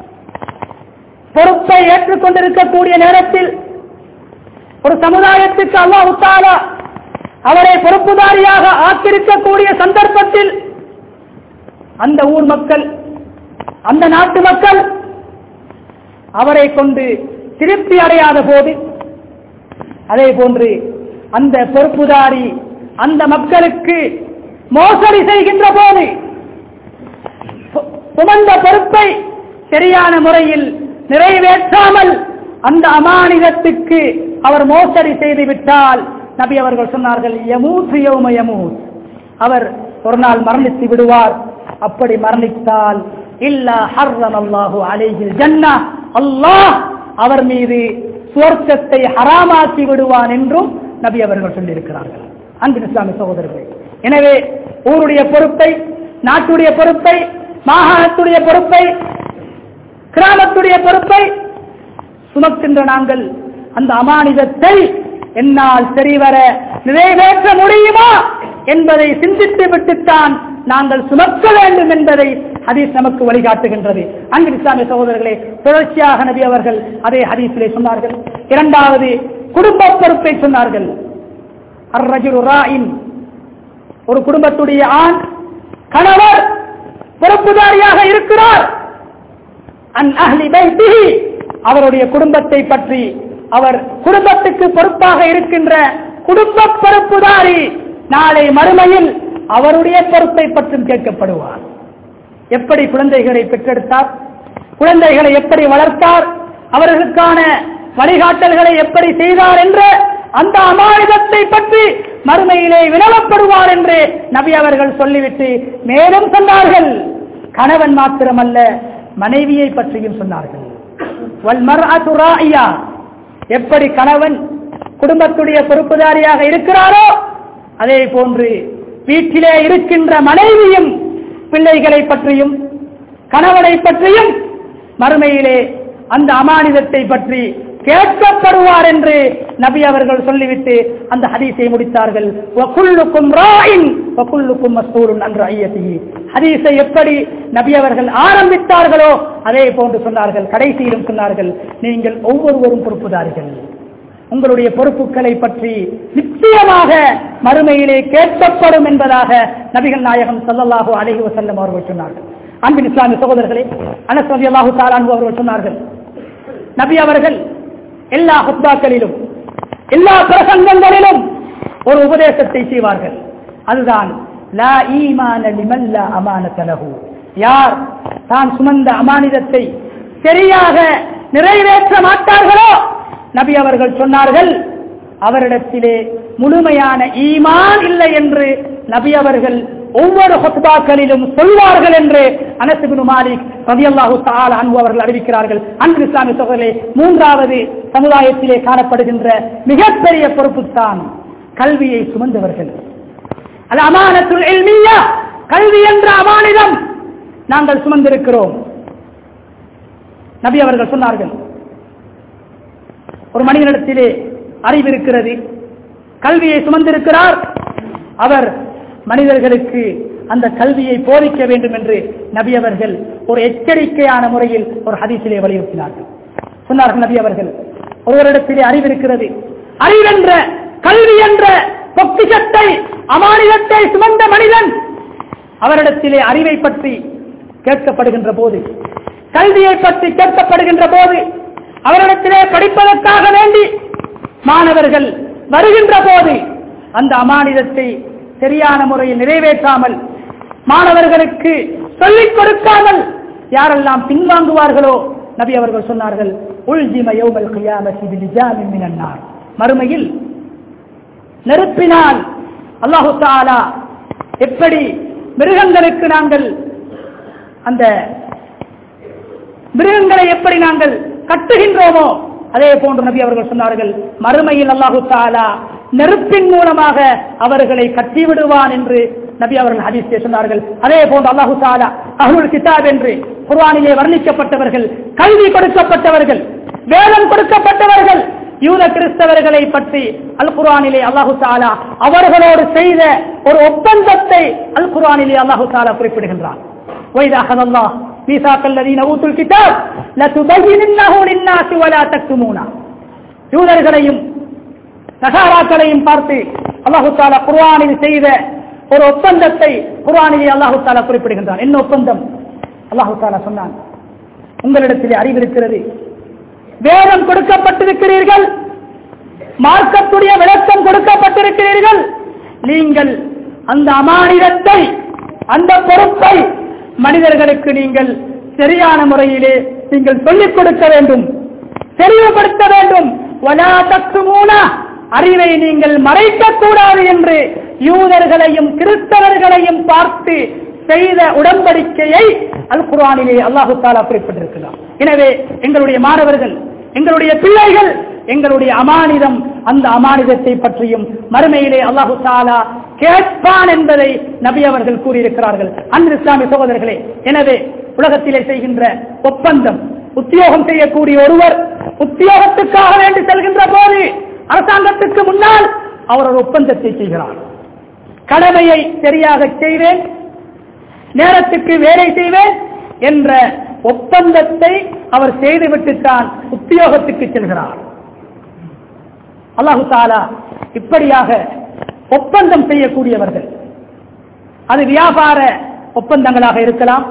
பொறுப்பை ஏற்றுக்கொண்டிருக்கக்கூடிய நேரத்தில் ஒரு சமுதாயத்துக்கு அல்லாஹ் தாலா அவரை பொறுப்புதாரியாக ஆக்கியிருக்கக்கூடிய சந்தர்ப்பத்தில் அந்த ஊர் மக்கள் அந்த நாட்டு மக்கள் அவரை கொண்டு திருப்தி அடையாத போது அதே போன்று அந்த பொறுப்புதாரி அந்த மக்களுக்கு மோசடி செய்கின்ற போது சு- சுமந்த பொறுப்பை சரியான முறையில் நிறைவேற்றாமல் அந்த அமானிதத்துக்கு அவர் மோசடி செய்து விட்டால் நபி அவர்கள் சொன்னார்கள் யமூத் யௌம யமூத் அவர் ஒரு நாள் மரணித்து விடுவார் அப்படி மரணித்தால் இல்லா ஹர்ரம் அல்லாஹு அலைஹில் ஜன்னா அல்லாஹ் அவர் மீது சுவர்க்கத்தை ஹராமாக்கி விடுவான் என்றும் நபி அவர்கள் சொல்லியிருக்கிறார்கள் அன்பின் இஸ்லாமிய சகோதரர்களே எனவே ஊருடைய பொறுப்பை நாட்டுடைய பொறுப்பை மாகாணத்துடைய பொறுப்பை கிராமத்துடைய பொறுப்பை சுமக்கின்ற நாங்கள் அந்த அமானிதத்தை என்னால் சரிவர நிறைவேற்ற முடியுமா என்பதை சிந்தித்து விட்டுத்தான் நாங்கள் சுமக்க வேண்டும் என்பதை ஹதீஸ் நமக்கு வழிகாட்டுகின்றது அன்பு இஸ்லாமிய சகோதரர்களே தொடர்ச்சியாக நபி அவர்கள் அதே ஹதீஸிலே சொன்னார்கள் இரண்டாவது குடும்ப பொறுப்பை சொன்னார்கள் அர்ரஜுரு ராயின் ஒரு குடும்பத்துடைய ஆண் கணவர் பொறுப்புதாரியாக இருக்கிறார் அன் அஹ்லி பைத்திஹி அவருடைய குடும்பத்தை பற்றி அவர் குடும்பத்துக்கு பொறுப்பாக இருக்கின்ற குடும்ப பொறுப்புதாரி நாளை மறுமையில் அவருடைய பொறுப்பை பற்றும் கேட்கப்படுவார் எப்படி குழந்தைகளை பெற்றெடுத்தார் குழந்தைகளை எப்படி வளர்த்தார் அவர்களுக்கான வழிகாட்டல்களை எப்படி செய்தார் என்ற அந்த அமானிதத்தை பற்றி மறுமையிலே வினவப்படுவார் என்று நபி அவர்கள் சொல்லிவிட்டு மேலும் சொன்னார்கள் கணவன் மாத்திரமல்ல மனைவியை பற்றியும் சொன்னார்கள் வல்மர்அத்து ராஇயா எப்படி கணவன் குடும்பத்துடைய பொறுப்புதாரியாக இருக்கிறாரோ அதே போன்று வீட்டிலே இருக்கின்ற மனைவியும் பிள்ளைகளை பற்றியும் கணவனை பற்றியும் மறுமையிலே அந்த அமானிதத்தை பற்றி கேட்கப்படுவார் என்று நபி அவர்கள் சொல்லிவிட்டு அந்த ஹதீஸை முடித்தார்கள் வகுல்லுக்கும் ராயின் வகுல்லுக்கும் மஸ்தூரும் அன்று ஐயத்திஹி ஹதீஸை எப்படி நபி அவர்கள் ஆரம்பித்தார்களோ அதே போன்று சொன்னார்கள் கடைசியிலும் சொன்னார்கள் நீங்கள் ஒவ்வொருவரும் பொறுப்புதார்கள் உங்களுடைய பொறுப்புகளை பற்றி நிச்சயமாக மறுமையிலே கேட்கப்படும் என்பதாக நபிகள் நாயகம் ஸல்லல்லாஹு அலைஹி வஸல்லம் அவர்கள் சொன்னார்கள் அன்பின் இஸ்லாமிய சகோதரர்களே அனஸ் ரலியல்லாஹு தஆலா அன்ஹு அவர்கள் சொன்னார்கள் நபி அவர்கள் எல்லா ஹுத்பாக்களிலும் எல்லா பிரசங்கங்களிலும் ஒரு உபதேசத்தை செய்வார்கள் அதுதான் லா ஈமான லிமன் லா அமானத லஹு யார் தான் சுமந்த அமானிதத்தை சரியாக நிறைவேற்ற மாட்டார்களோ நபி அவர்கள் சொன்னார்கள் அவரிடத்திலே முழுமையான ஈமான் இல்லை என்று நபி அவர்கள் ஒவ்வொரு ஹுத்பாக்களிலும் சொல்வார்கள் என்று அனசுபின் மாலிக் ரதியல்லாஹு தஆலா அன்ஹு அவர்கள் அறிவிக்கிறார்கள் அன்பு இஸ்லாமிய சகோதரர்களே மூன்றாவது சமுதாயத்திலே காணப்படுகின்ற மிகப்பெரிய பொறுப்புத்தான் கல்வியை சுமந்தவர்கள் அல் அமானத்துல் இல்மியா கல்வி என்ற அமானிதம் நாங்கள் சுமந்திருக்கிறோம் நபி அவர்கள் சொன்னார்கள் ஒரு மனிதனிடத்திலே அறிவு இருக்கிறது கல்வியை சுமந்திருக்கிறார் அவர் மனிதர்களுக்கு அந்த கல்வியை போதிக்க வேண்டும் என்று நபி அவர்கள் ஒரு எச்சரிக்கையான முறையில் ஒரு ஹதீஸிலே வலியுறுத்தினார்கள் சொன்னார்கள் நபி அவர்கள் ஒருவரிடத்திலே அறிவு இருக்கிறது அறிவென்ற கல்வி என்ற பொக்கிஷத்தை அமானிதத்தை சுமந்த மனிதன் அவரிடத்திலே அறிவை பற்றி கேட்கப்படுகின்ற போது கல்வியை பற்றி கேட்கப்படுகின்ற போது அவரிடத்திலே படிப்பதற்காக வேண்டி மாணவர்கள் வருகின்ற போது அந்த அமானிதத்தை சரியான முறையில் நிறைவேற்றாமல் மாணவர்களுக்கு சொல்லிக் கொடுக்காமல் யாரெல்லாம் பின்வாங்குவார்களோ நபி அவர்கள் சொன்னார்கள் உள்ஜிம யௌமல் கியாமத்தி பிலிஜாமின் மினன் நார் மறுமையில் நெருப்பினால் அல்லாஹு தாலா எப்படி மிருகங்களுக்கு நாங்கள் அந்த மிருகங்களை எப்படி நாங்கள் கட்டுகின்றோமோ அதே போன்று நபி அவர்கள் சொன்னார்கள் மறுமையில் அல்லாஹு தாலா நெருப்பின் மூலமாக அவர்களை கட்டி விடுவான் என்று நபி அவர்கள் ஹதீஸே சொன்னார்கள் அதே போன்று அல்லாஹு தாலா அஹ்லுல் கிதாப் என்று குர்ஆனிலே வர்ணிக்கப்பட்டவர்கள் கல்வி கொடுக்கப்பட்டவர்கள் வேதம் கொடுக்கப்பட்டவர்கள் யூத கிறிஸ்தவர்களை பற்றி அல் குர்ஆனிலே அல்லாஹு தாலா அவர்களோடு செய்த ஒரு ஒப்பந்தத்தை அல் குர்ஆனிலே அல்லாஹு தாலா குறிப்பிடுகின்றான் وإذا أخذ الله ميثاق الذين أوتوا الكتاب لتبيننه للناس ولا تكتمونه யூதர்களையும் நசாராக்களையும் பார்த்து அல்லாஹு தாலா குர்ஆனில் செய்த ஒரு ஒப்பந்தத்தை குர்ஆனிலே அல்லாஹு தாலா குறிப்பிடுகின்றான் என்ன ஒப்பந்தம் அல்லாஹு தாலா சொன்னான் உங்களிடத்திலே அறிவு இருக்கிறது வேதம் கொடுக்கப்பட்டிருக்கிறீர்கள் மார்க்கத்துடைய விளக்கம் கொடுக்கப்பட்டிருக்கிறீர்கள் நீங்கள் அந்த அமானிதத்தை அந்த பொறுப்பை மனிதர்களுக்கு நீங்கள் சரியான முறையிலே நீங்கள் சொல்லிக் கொடுக்க வேண்டும் தெளிவுபடுத்த வேண்டும் வலா தக்குமூனா அறிவை நீங்கள் மறைக்க கூடாது என்று யூதர்களையும் கிறிஸ்தவர்களையும் பார்த்து செய்த உடன்படிக்கையை அல் குர்ஆனிலே அல்லாஹு தாலா குறிப்பிட்டிருக்கிறார் எனவே எங்களுடைய மாணவர்கள் எங்களுடைய பிள்ளைகள் எங்களுடைய அமானிதம் அந்த அமானிதத்தை பற்றியும் மறுமையிலே அல்லாஹு தாலா கேட்பான் என்பதை நபி அவர்கள் கூறியிருக்கிறார்கள் அன்பு இஸ்லாமிய சகோதரர்களே எனவே உலகத்திலே செய்கின்ற ஒப்பந்தம் உத்தியோகம் செய்யக்கூடிய ஒருவர் உத்தியோகத்துக்காக வேண்டி செல்கின்ற போது அரசாங்கத்துக்கு முன்னால் அவர் ஒரு ஒப்பந்தத்தை செய்கிறார் கடமையை சரியாக செய்வேன் நேரத்துக்கு வேலை செய்வேன் என்ற ஒப்பந்தத்தை அவர் செய்துவிட்டுத்தான் உத்தியோகத்துக்கு செல்கிறார் அல்லாஹு தாலா இப்படியாக ஒப்பந்தம் செய்யக்கூடியவர்கள் அது வியாபார ஒப்பந்தங்களாக இருக்கலாம்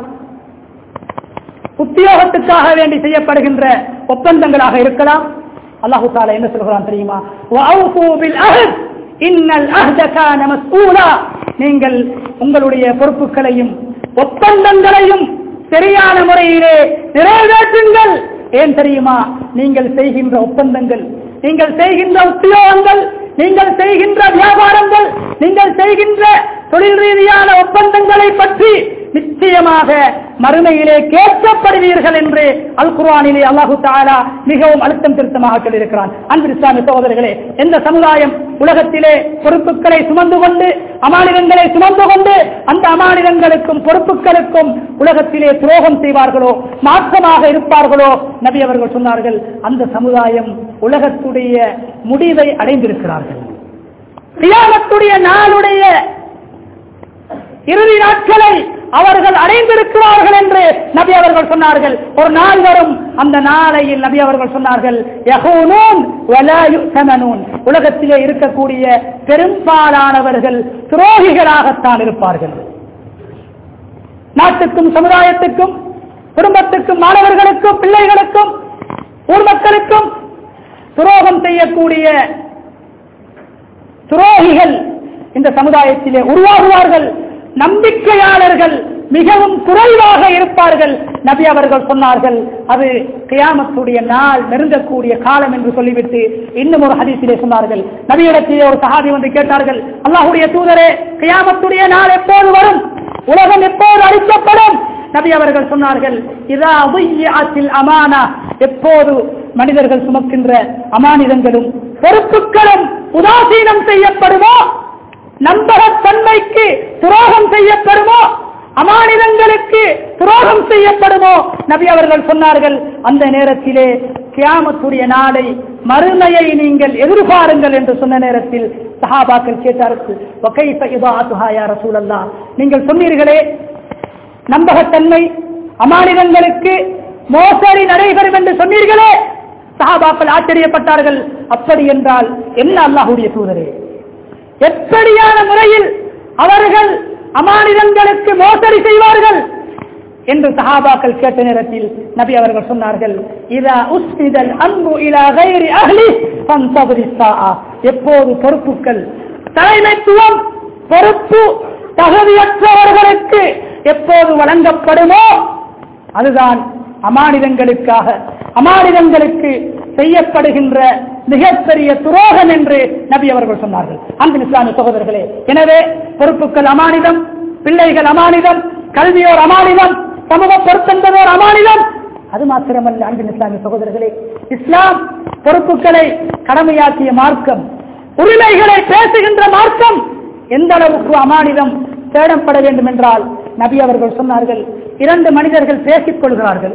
உத்தியோகத்துக்காக வேண்டி செய்யப்படுகின்ற ஒப்பந்தங்களாக இருக்கலாம் அல்லாஹு தாலா என்ன சொல்கிறான் தெரியுமா وَأَوْفُوا بِالْعَهْدِ إِنَّ الْعَهْدَ كَانَ مَسْئُولًا நீங்கள் உங்களுடைய பொறுப்புகளையும் ஒப்பந்தங்களையும் சரியான முறையிலே நிறைவேற்றுங்கள் ஏன் தெரியுமா நீங்கள் செய்கின்ற ஒப்பந்தங்கள் நீங்கள் செய்கின்ற உத்தியோகங்கள் நீங்கள் செய்கின்ற வியாபாரங்கள் நீங்கள் செய்கின்ற தொழில் ரீதியான ஒப்பந்தங்களை பற்றி நிச்சயமாக மறுமையிலே கேட்கப்படுவீர்கள் என்று அல் குர்ஆனிலே அல்லாஹு தாலா மிகவும் அழுத்தம் திருத்தமாக சொல்லியிருக்கிறான் அன்பு இஸ்லாமிய சகோதரர்களே எந்த சமுதாயம் உலகத்திலே பொறுப்புகளை சுமந்து கொண்டு அமானிதங்களை சுமந்து கொண்டு அந்த அமானிதங்களுக்கும் பொறுப்புகளுக்கும் உலகத்திலே துரோகம் செய்வார்களோ மாற்றமாக இருப்பார்களோ நபி அவர்கள் சொன்னார்கள் அந்த சமுதாயம் உலகத்துடைய முடிவை அடைந்திருக்கிறார்கள் கியாமத்துடைய நாளுடைய இறுதி நாட்களை அவர்கள் அடைந்திருக்கிறார்கள் என்று நபி அவர்கள் சொன்னார்கள் ஒரு நாள் வரும் அந்த நாளையில் நபி அவர்கள் சொன்னார்கள் யகூனூன் வலா யுஸமனூன் உலகத்திலே இருக்கக்கூடிய பெரும்பாலானவர்கள் துரோகிகளாகத்தான் இருப்பார்கள் நாட்டுக்கும் சமுதாயத்துக்கும் குடும்பத்துக்கும் மாணவர்களுக்கும் பிள்ளைகளுக்கும் ஊர் மக்களுக்கும் துரோகம் செய்யக்கூடிய துரோகிகள் இந்த சமுதாயத்திலே உருவாகுவார்கள் நம்பிக்கையாளர்கள் மிகவும் குறைவாக இருப்பார்கள் நபி அவர்கள் சொன்னார்கள் அது கியாமத்துடைய நாள் நெருங்கக்கூடிய காலம் என்று சொல்லிவிட்டு இன்னும் ஒரு ஹதீஸிலே சொன்னார்கள் நபியிடத்திலே ஒரு சஹாபி வந்து கேட்டார்கள் அல்லாஹுடைய தூதரே கியாமத்துடைய நாள் எப்போது வரும் உலகம் எப்போது அழிக்கப்படும் நபி அவர்கள் சொன்னார்கள் இதா உய்யாத்தில் அமானா எப்போது மனிதர்கள் சுமக்கின்ற அமானிதங்களும் பொறுப்புகளும் உதாசீனம் செய்யப்படுமோ நம்பகத்தன்மைக்கு துரோகம் செய்யப்படுமோ அமானிதங்களுக்கு துரோகம் செய்யப்படுமோ நபி அவர்கள் சொன்னார்கள் அந்த நேரத்திலே கியாமத்துடைய நாளை மறுமையை நீங்கள் எதிர்பாருங்கள் என்று சொன்ன நேரத்தில் சஹாபாக்கள் கேட்டார்கள் "வகைஃப இதாஅத்துஹா யா ரசூலல்லாஹ்?" நீங்கள் சொன்னீர்களே நம்பகத்தன்மை அமானிதங்களுக்கு மோசடி நடைபெறும் என்று சொன்னீர்களே சஹாபாக்கள் ஆச்சரியப்பட்டார்கள் அப்படி என்றால் என்ன அல்லாஹுடைய தூதரே எப்படியான முறையில் அவர்கள் அமானிதங்களுக்கு மோசடி செய்வார்கள் என்று சஹாபாக்கள் கேட்ட நேரத்தில் நபி அவர்கள் சொன்னார்கள் இதா உஸ்மிதல் அன்பு இலா கைரி அஹ்லி ஃபன்தபரி ஸாஆ எப்போது பொறுப்புகள் தலைமைத்துவம் பொறுப்பு தகுதியற்றவர்களுக்கு எப்போது வழங்கப்படுமோ அதுதான் அமானிதங்களுக்காக அமானிதங்களுக்கு செய்யப்படுகின்ற மிகப்பெரிய துரோகம் என்று நபி அவர்கள் சொன்னார்கள் அன்பின் இஸ்லாமிய சகோதரர்களே எனவே பொறுப்புகள் அமானிதம் பிள்ளைகள் அமானிதம் கல்வியோர் அமானிதம் சமூக பொருத்தந்ததோர் அமானிதம் அது மாத்திரமல்ல அன்பின் இஸ்லாமிய சகோதரர்களே இஸ்லாம் பொறுப்புகளை கடமையாக்கிய மார்க்கம் உரிமைகளை பேசுகின்ற மார்க்கம் எந்த அளவுக்கு அமானிதம் தேடப்பட வேண்டும் என்றால் நபி அவர்கள் சொன்னார்கள் இரண்டு மனிதர்கள் பேசிக் கொள்கிறார்கள்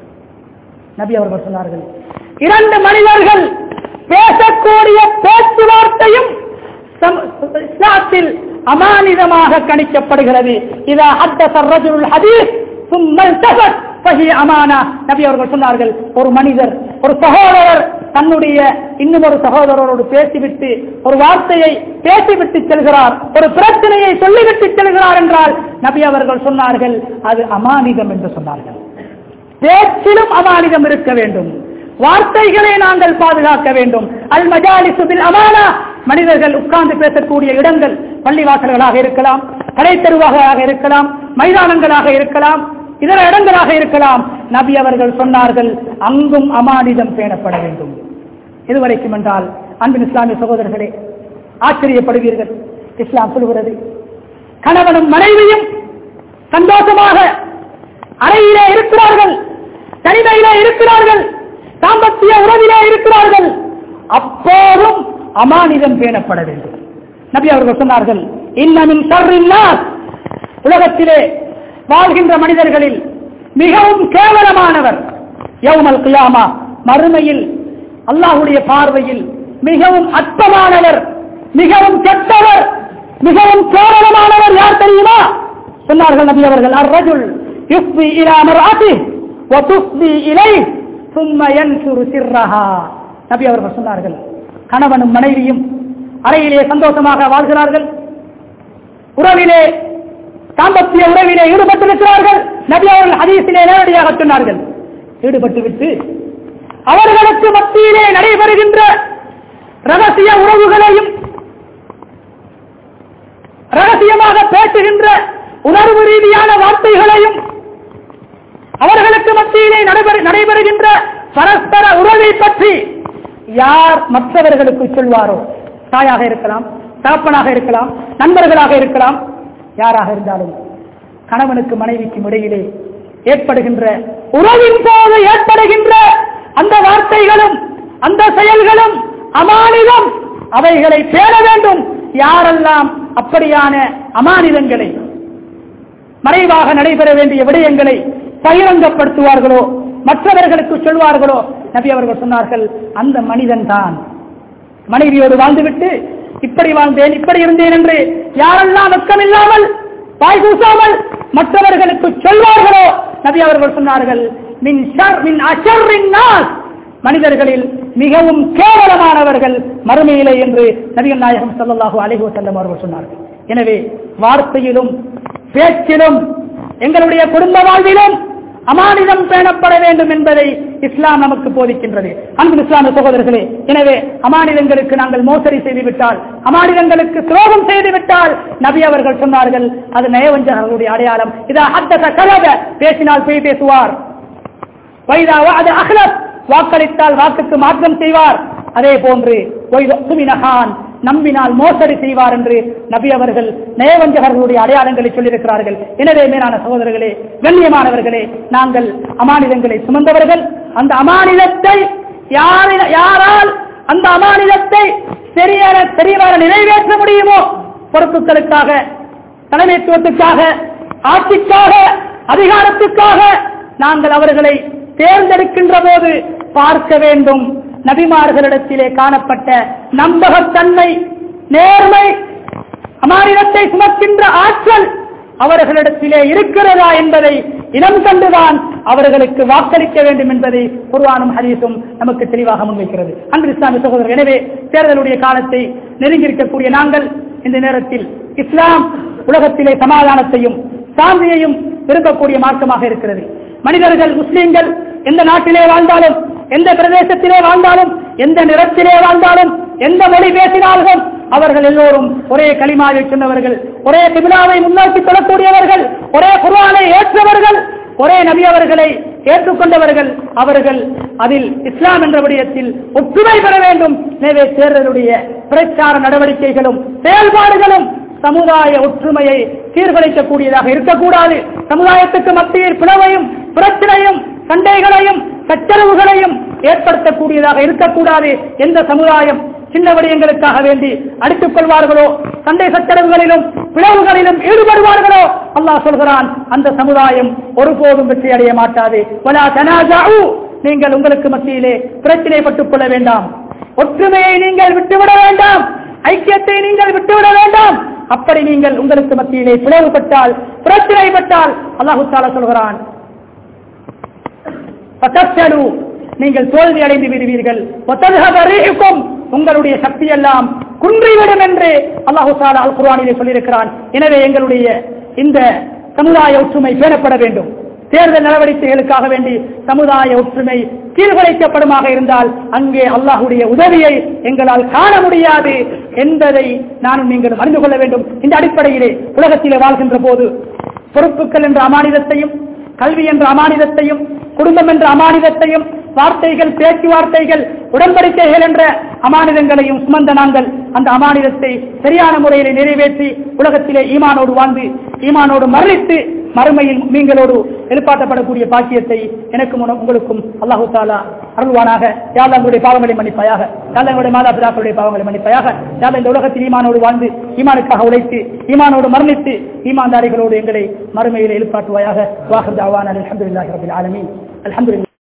நபி அவர்கள் சொன்னார்கள் இரண்டு மனிதர்கள் பேசக்கூடிய பேச்சுவார்த்தையும் சம்- இஸ்லாத்தில் அமானிதமாக கணிக்கப்படுகிறது இதா ஹத்த சர்ரஜுல் ஹதீஸ் சும்மல் தகத் ஃபஹி அமானா நபி அவர்கள் சொன்னார்கள் ஒரு மனிதர் ஒரு சகோதரர் தன்னுடைய இன்னும் ஒரு சகோதரரோடு பேசிவிட்டு ஒரு வார்த்தையை பேசிவிட்டு செல்கிறார் ஒரு பிரச்சனையை சொல்லிவிட்டு செல்கிறார் என்றால் நபி அவர்கள் சொன்னார்கள் அது அமானிதம் என்று சொன்னார்கள் பேச்சிலும் அமானிதம் இருக்க வேண்டும் வார்த்தைகளை நாங்கள் பாதுகாக்க வேண்டும் அல் மஜாலிசு பில் அமானா மனிதர்கள் உட்கார்ந்து பேசக்கூடிய இடங்கள் பள்ளிவாசல்களாக இருக்கலாம் கடைத்தெருவாக இருக்கலாம் மைதானங்களாக இருக்கலாம் இதர இடங்களாக இருக்கலாம் நபி அவர்கள் சொன்னார்கள் அங்கும் அமானிதம் பேணப்பட வேண்டும் இதுவரைக்கும் என்றால் அன்பின் இஸ்லாமிய சகோதரர்களே ஆச்சரியப்படுவீர்கள் இஸ்லாம் சொல்கிறது கணவனும் மனைவியும் சந்தோஷமாக அறையிலே இருக்கிறார்கள் தனிமையிலே இருக்கிறார்கள் தாம்பத்திய உறவிலே இருக்கிறார்கள் அப்போதும் அமானிதம் பேணப்பட வேண்டும் நபி அவர்கள் சொன்னார்கள் இன்னமின் சர்ரின்னார் உலகத்திலே வாழ்கின்ற மனிதர்களில் மிகவும் கேவலமானவர் யௌமல் கியாமா மறுமையில் அல்லாஹ்வுடைய பார்வையில் மிகவும் அற்பமானவர் மிகவும் கெட்டவர் மிகவும் கேவலமானவர் யார் தெரியுமா சொன்னார்கள் நபி அவர்கள் அர்ரஜுல் யுஃபி இலா மர்அதி வ துஃபி இலை ثم ينشر سرها நபி அவர்கள் சொன்னார்கள் கணவனும் மனைவியும் அறையிலே சந்தோஷமாக வாழ்கிறார்கள் உறவிலே தாம்பத்திய உறவிலே ஈடுபட்டிருக்கிறார்கள் நபி அவர்கள் ஹதீஸிலே நேரடியாக சொன்னார்கள் ஈடுபட்டு விட்டு அவர்களுக்கு மத்தியிலே நடைபெறுகின்ற ரகசிய உறவுகளையும் ரகசியமாக பேசுகின்ற உணர்வு ரீதியான வார்த்தைகளையும் அவர்களுக்கு மத்தியிலே நடைபெறு- நடைபெறுகின்ற பரஸ்பர உறவை பற்றி யார் மற்றவர்களுக்கு சொல்வாரோ தாயாக இருக்கலாம் தகப்பனாக இருக்கலாம் நண்பர்களாக இருக்கலாம் யாராக இருந்தாலும் கணவனுக்கு மனைவிக்கும் இடையிலே ஏற்படுகின்ற உறவின் போது ஏற்படுகின்ற அந்த வார்த்தைகளும் அந்த செயல்களும் அமானிதம் அவைகளை பேண வேண்டும் யாரெல்லாம் அப்படியான அமானிதங்களை மறைவாக நடைபெற வேண்டிய விடயங்களை பகிரங்கப்படுத்துவார்களோ மற்றவர்களுக்கு சொல்வார்களோ நபி அவர்கள் சொன்னார்கள் அந்த மனிதன் தான் மனைவியோடு வாழ்ந்துவிட்டு இப்படி வாழ்ந்தேன் இப்படி இருந்தேன் என்று யாரெல்லாம் வெக்கமில்லாமல் வாய் கூசாமல் மற்றவர்களுக்கு சொல்வார்களோ நபி அவர்கள் சொன்னார்கள் மின் ஷர் மின் அஷர்ரின் நாஸ் மனிதர்களில் மிகவும் கேவலமானவர்கள் மறுமையிலே என்று நபிகள் நாயகம் ஸல்லல்லாஹு அலைஹி வஸல்லம் அவர்கள் சொன்னார்கள் எனவே வார்த்தையிலும் பேச்சிலும் எங்களுடைய குடும்ப வாழ்விலும் அமானிதம் பேணப்பட வேண்டும் என்பதை இஸ்லாம் நமக்கு போதிக்கின்றது அன்பு இஸ்லாமிய சகோதரர்களே எனவே அமானிதங்களுக்கு நாங்கள் மோசடி செய்துவிட்டால் அமானிதங்களுக்கு துரோகம் செய்துவிட்டால் நபி அவர்கள் சொன்னார்கள் அது நயவஞ்சகர்களுடைய அடையாளம் இதா அத்தக கலக பேசினால் போய் பேசுவார் வைதா அது அஹ்லப் வாக்களித்தால் வாக்குக்கு மாற்றம் செய்வார் அதே போன்று ஒய்துமினகான் நம்பினால் மோசடி செய்வார் என்று நபி அவர்கள் நயவஞ்சகர்களுடைய அடையாளங்களை சொல்லியிருக்கிறார்கள் எனவே மேலான சகோதரர்களே கண்ணியமானவர்களே நாங்கள் அமானிதங்களை சுமந்தவர்கள் அந்த அமானிதத்தை யாரி- யாரால் அந்த அமானிதத்தை சரியான தெரியவார நிறைவேற்ற முடியுமோ பொறுப்புகளுக்காக தலைமைத்துவத்துக்காக ஆட்சிக்காக அதிகாரத்துக்காக நாங்கள் அவர்களை தேர்ந்தெடுக்கின்ற போது பார்க்க வேண்டும் நபிமார்களிடத்திலே காணப்பட்ட நம்பகத்தன்மை நேர்மை அமானிதத்தை சுமக்கின்ற ஆற்றல் அவர்களிடத்திலே இருக்கிறதா என்பதை இனம் கண்டுதான் அவர்களுக்கு வாக்களிக்க வேண்டும் என்பதை குர்ஆனும் ஹதீஸும் நமக்கு தெளிவாக முன்வைக்கிறது அன்பு இஸ்லாமிய சகோதரர் எனவே தேர்தலுடைய காலத்தை நெருங்கியிருக்கக்கூடிய நாங்கள் இந்த நேரத்தில் இஸ்லாம் உலகத்திலே சமாதானத்தையும் சாந்தியையும் விரும்பக்கூடிய மார்க்கமாக இருக்கிறது மனிதர்கள் முஸ்லீம்கள் எந்த நாட்டிலே வாழ்ந்தாலும் எந்த பிரதேசத்திலே வாழ்ந்தாலும் எந்த நிறத்திலே வாழ்ந்தாலும் எந்த மொழி பேசினாலும் அவர்கள் எல்லோரும் ஒரே களிமாவை சொன்னவர்கள் ஒரே திபிலாவை முன்னோக்கி தொழக்கூடியவர்கள் ஒரே குர்ஆனை ஏற்றவர்கள் ஒரே நபி அவர்களை ஏற்றுக்கொண்டவர்கள் அவர்கள் அதில் இஸ்லாம் என்ற விடயத்தில் ஒற்றுமை பெற வேண்டும் எனவே தேர்தலுடைய பிரச்சார நடவடிக்கைகளும் செயல்பாடுகளும் சமுதாய ஒற்றுமையை சீர்குலைக்கக்கூடியதாக இருக்கக்கூடாது சமுதாயத்துக்கு மத்தியில் பிளவையும் பிரச்சனையும் சண்டைகளையும் சச்சரவுகளையும் ஏற்படுத்தக்கூடியதாக இருக்கக்கூடாது எந்த சமுதாயம் சின்ன விடயங்களுக்காக வேண்டி அடித்துக் கொள்வார்களோ சண்டை சச்சரவுகளிலும் பிளவுகளிலும் ஈடுபடுவார்களோ அல்லாஹ் சொல்கிறான் அந்த சமுதாயம் ஒருபோதும் வெற்றி அடைய மாட்டாது வலா தனாஜாஉ நீங்கள் உங்களுக்கு மத்தியிலே பிரச்சனைப்பட்டுக் கொள்ள வேண்டாம் ஒற்றுமையை நீங்கள் விட்டுவிட வேண்டாம் ஐக்கியத்தை நீங்கள் விட்டுவிட வேண்டாம் அப்படி நீங்கள் உங்களுக்கு மத்தியிலே பிளவுபட்டால் பிரச்சனைப்பட்டால் அல்லாஹு தாலா சொல்கிறான் பத்தலு நீங்கள் தோல்வி அடைந்து விடுவீர்கள் ஒத்ததுகும் உங்களுடைய சக்தி எல்லாம் குன்றிவிடும் என்று அல்லாஹு தாலா அல் குர்ஆனிலே சொல்லியிருக்கிறான் எனவே எங்களுடைய இந்த சமுதாய ஒற்றுமை பேணப்பட வேண்டும் தேர்தல் நடவடிக்கைகளுக்காக வேண்டி சமுதாய ஒற்றுமை சீர்குலைக்கப்படுமாக இருந்தால் அங்கே அல்லாஹுடைய உதவியை எங்களால் காண முடியாது என்பதை நானும் நீங்கள் அறிந்து கொள்ள வேண்டும் இந்த அடிப்படையிலே உலகத்திலே வாழ்கின்ற போது பொறுப்புகள் என்ற அமானிதத்தையும் கல்வி என்ற அமானிதத்தையும் குடும்பம் என்ற அமானிதத்தையும் வார்த்தைகள் பேச்சுவார்த்தைகள் உடன்படிக்கைகள் என்ற அமானிதங்களையும் சுமந்த நாங்கள் அந்த அமானிதத்தை சரியான முறையில் நிறைவேற்றி உலகத்திலே ஈமானோடு வாழ்ந்து ஈமானோடு மரணித்து மறுமையில் மீங்களோடு எழுப்பாட்டப்படக்கூடிய பாக்கியத்தை எனக்கும் உன- உங்களுக்கும் அல்லாஹு தாலா அருள்வானாக யாழ் எங்களுடைய பாவங்களை மன்னிப்பாயாக யாழ் எங்களுடைய மாதா பிதாக்களுடைய பாவங்களை மன்னிப்பாயாக யாழ் இந்த உலகத்தில் ஈமானோடு வாழ்ந்து ஈமானுக்காக உழைத்து ஈமானோடு மரணித்து ஈமான்தாரிகளோடு எங்களை மறுமையில் எழுப்பாட்டுவாயாக வாஹர் தாவான் அலமதுல்லாஹி ரபில் ஆலமீன் அல்ஹம்துலில்லாஹ்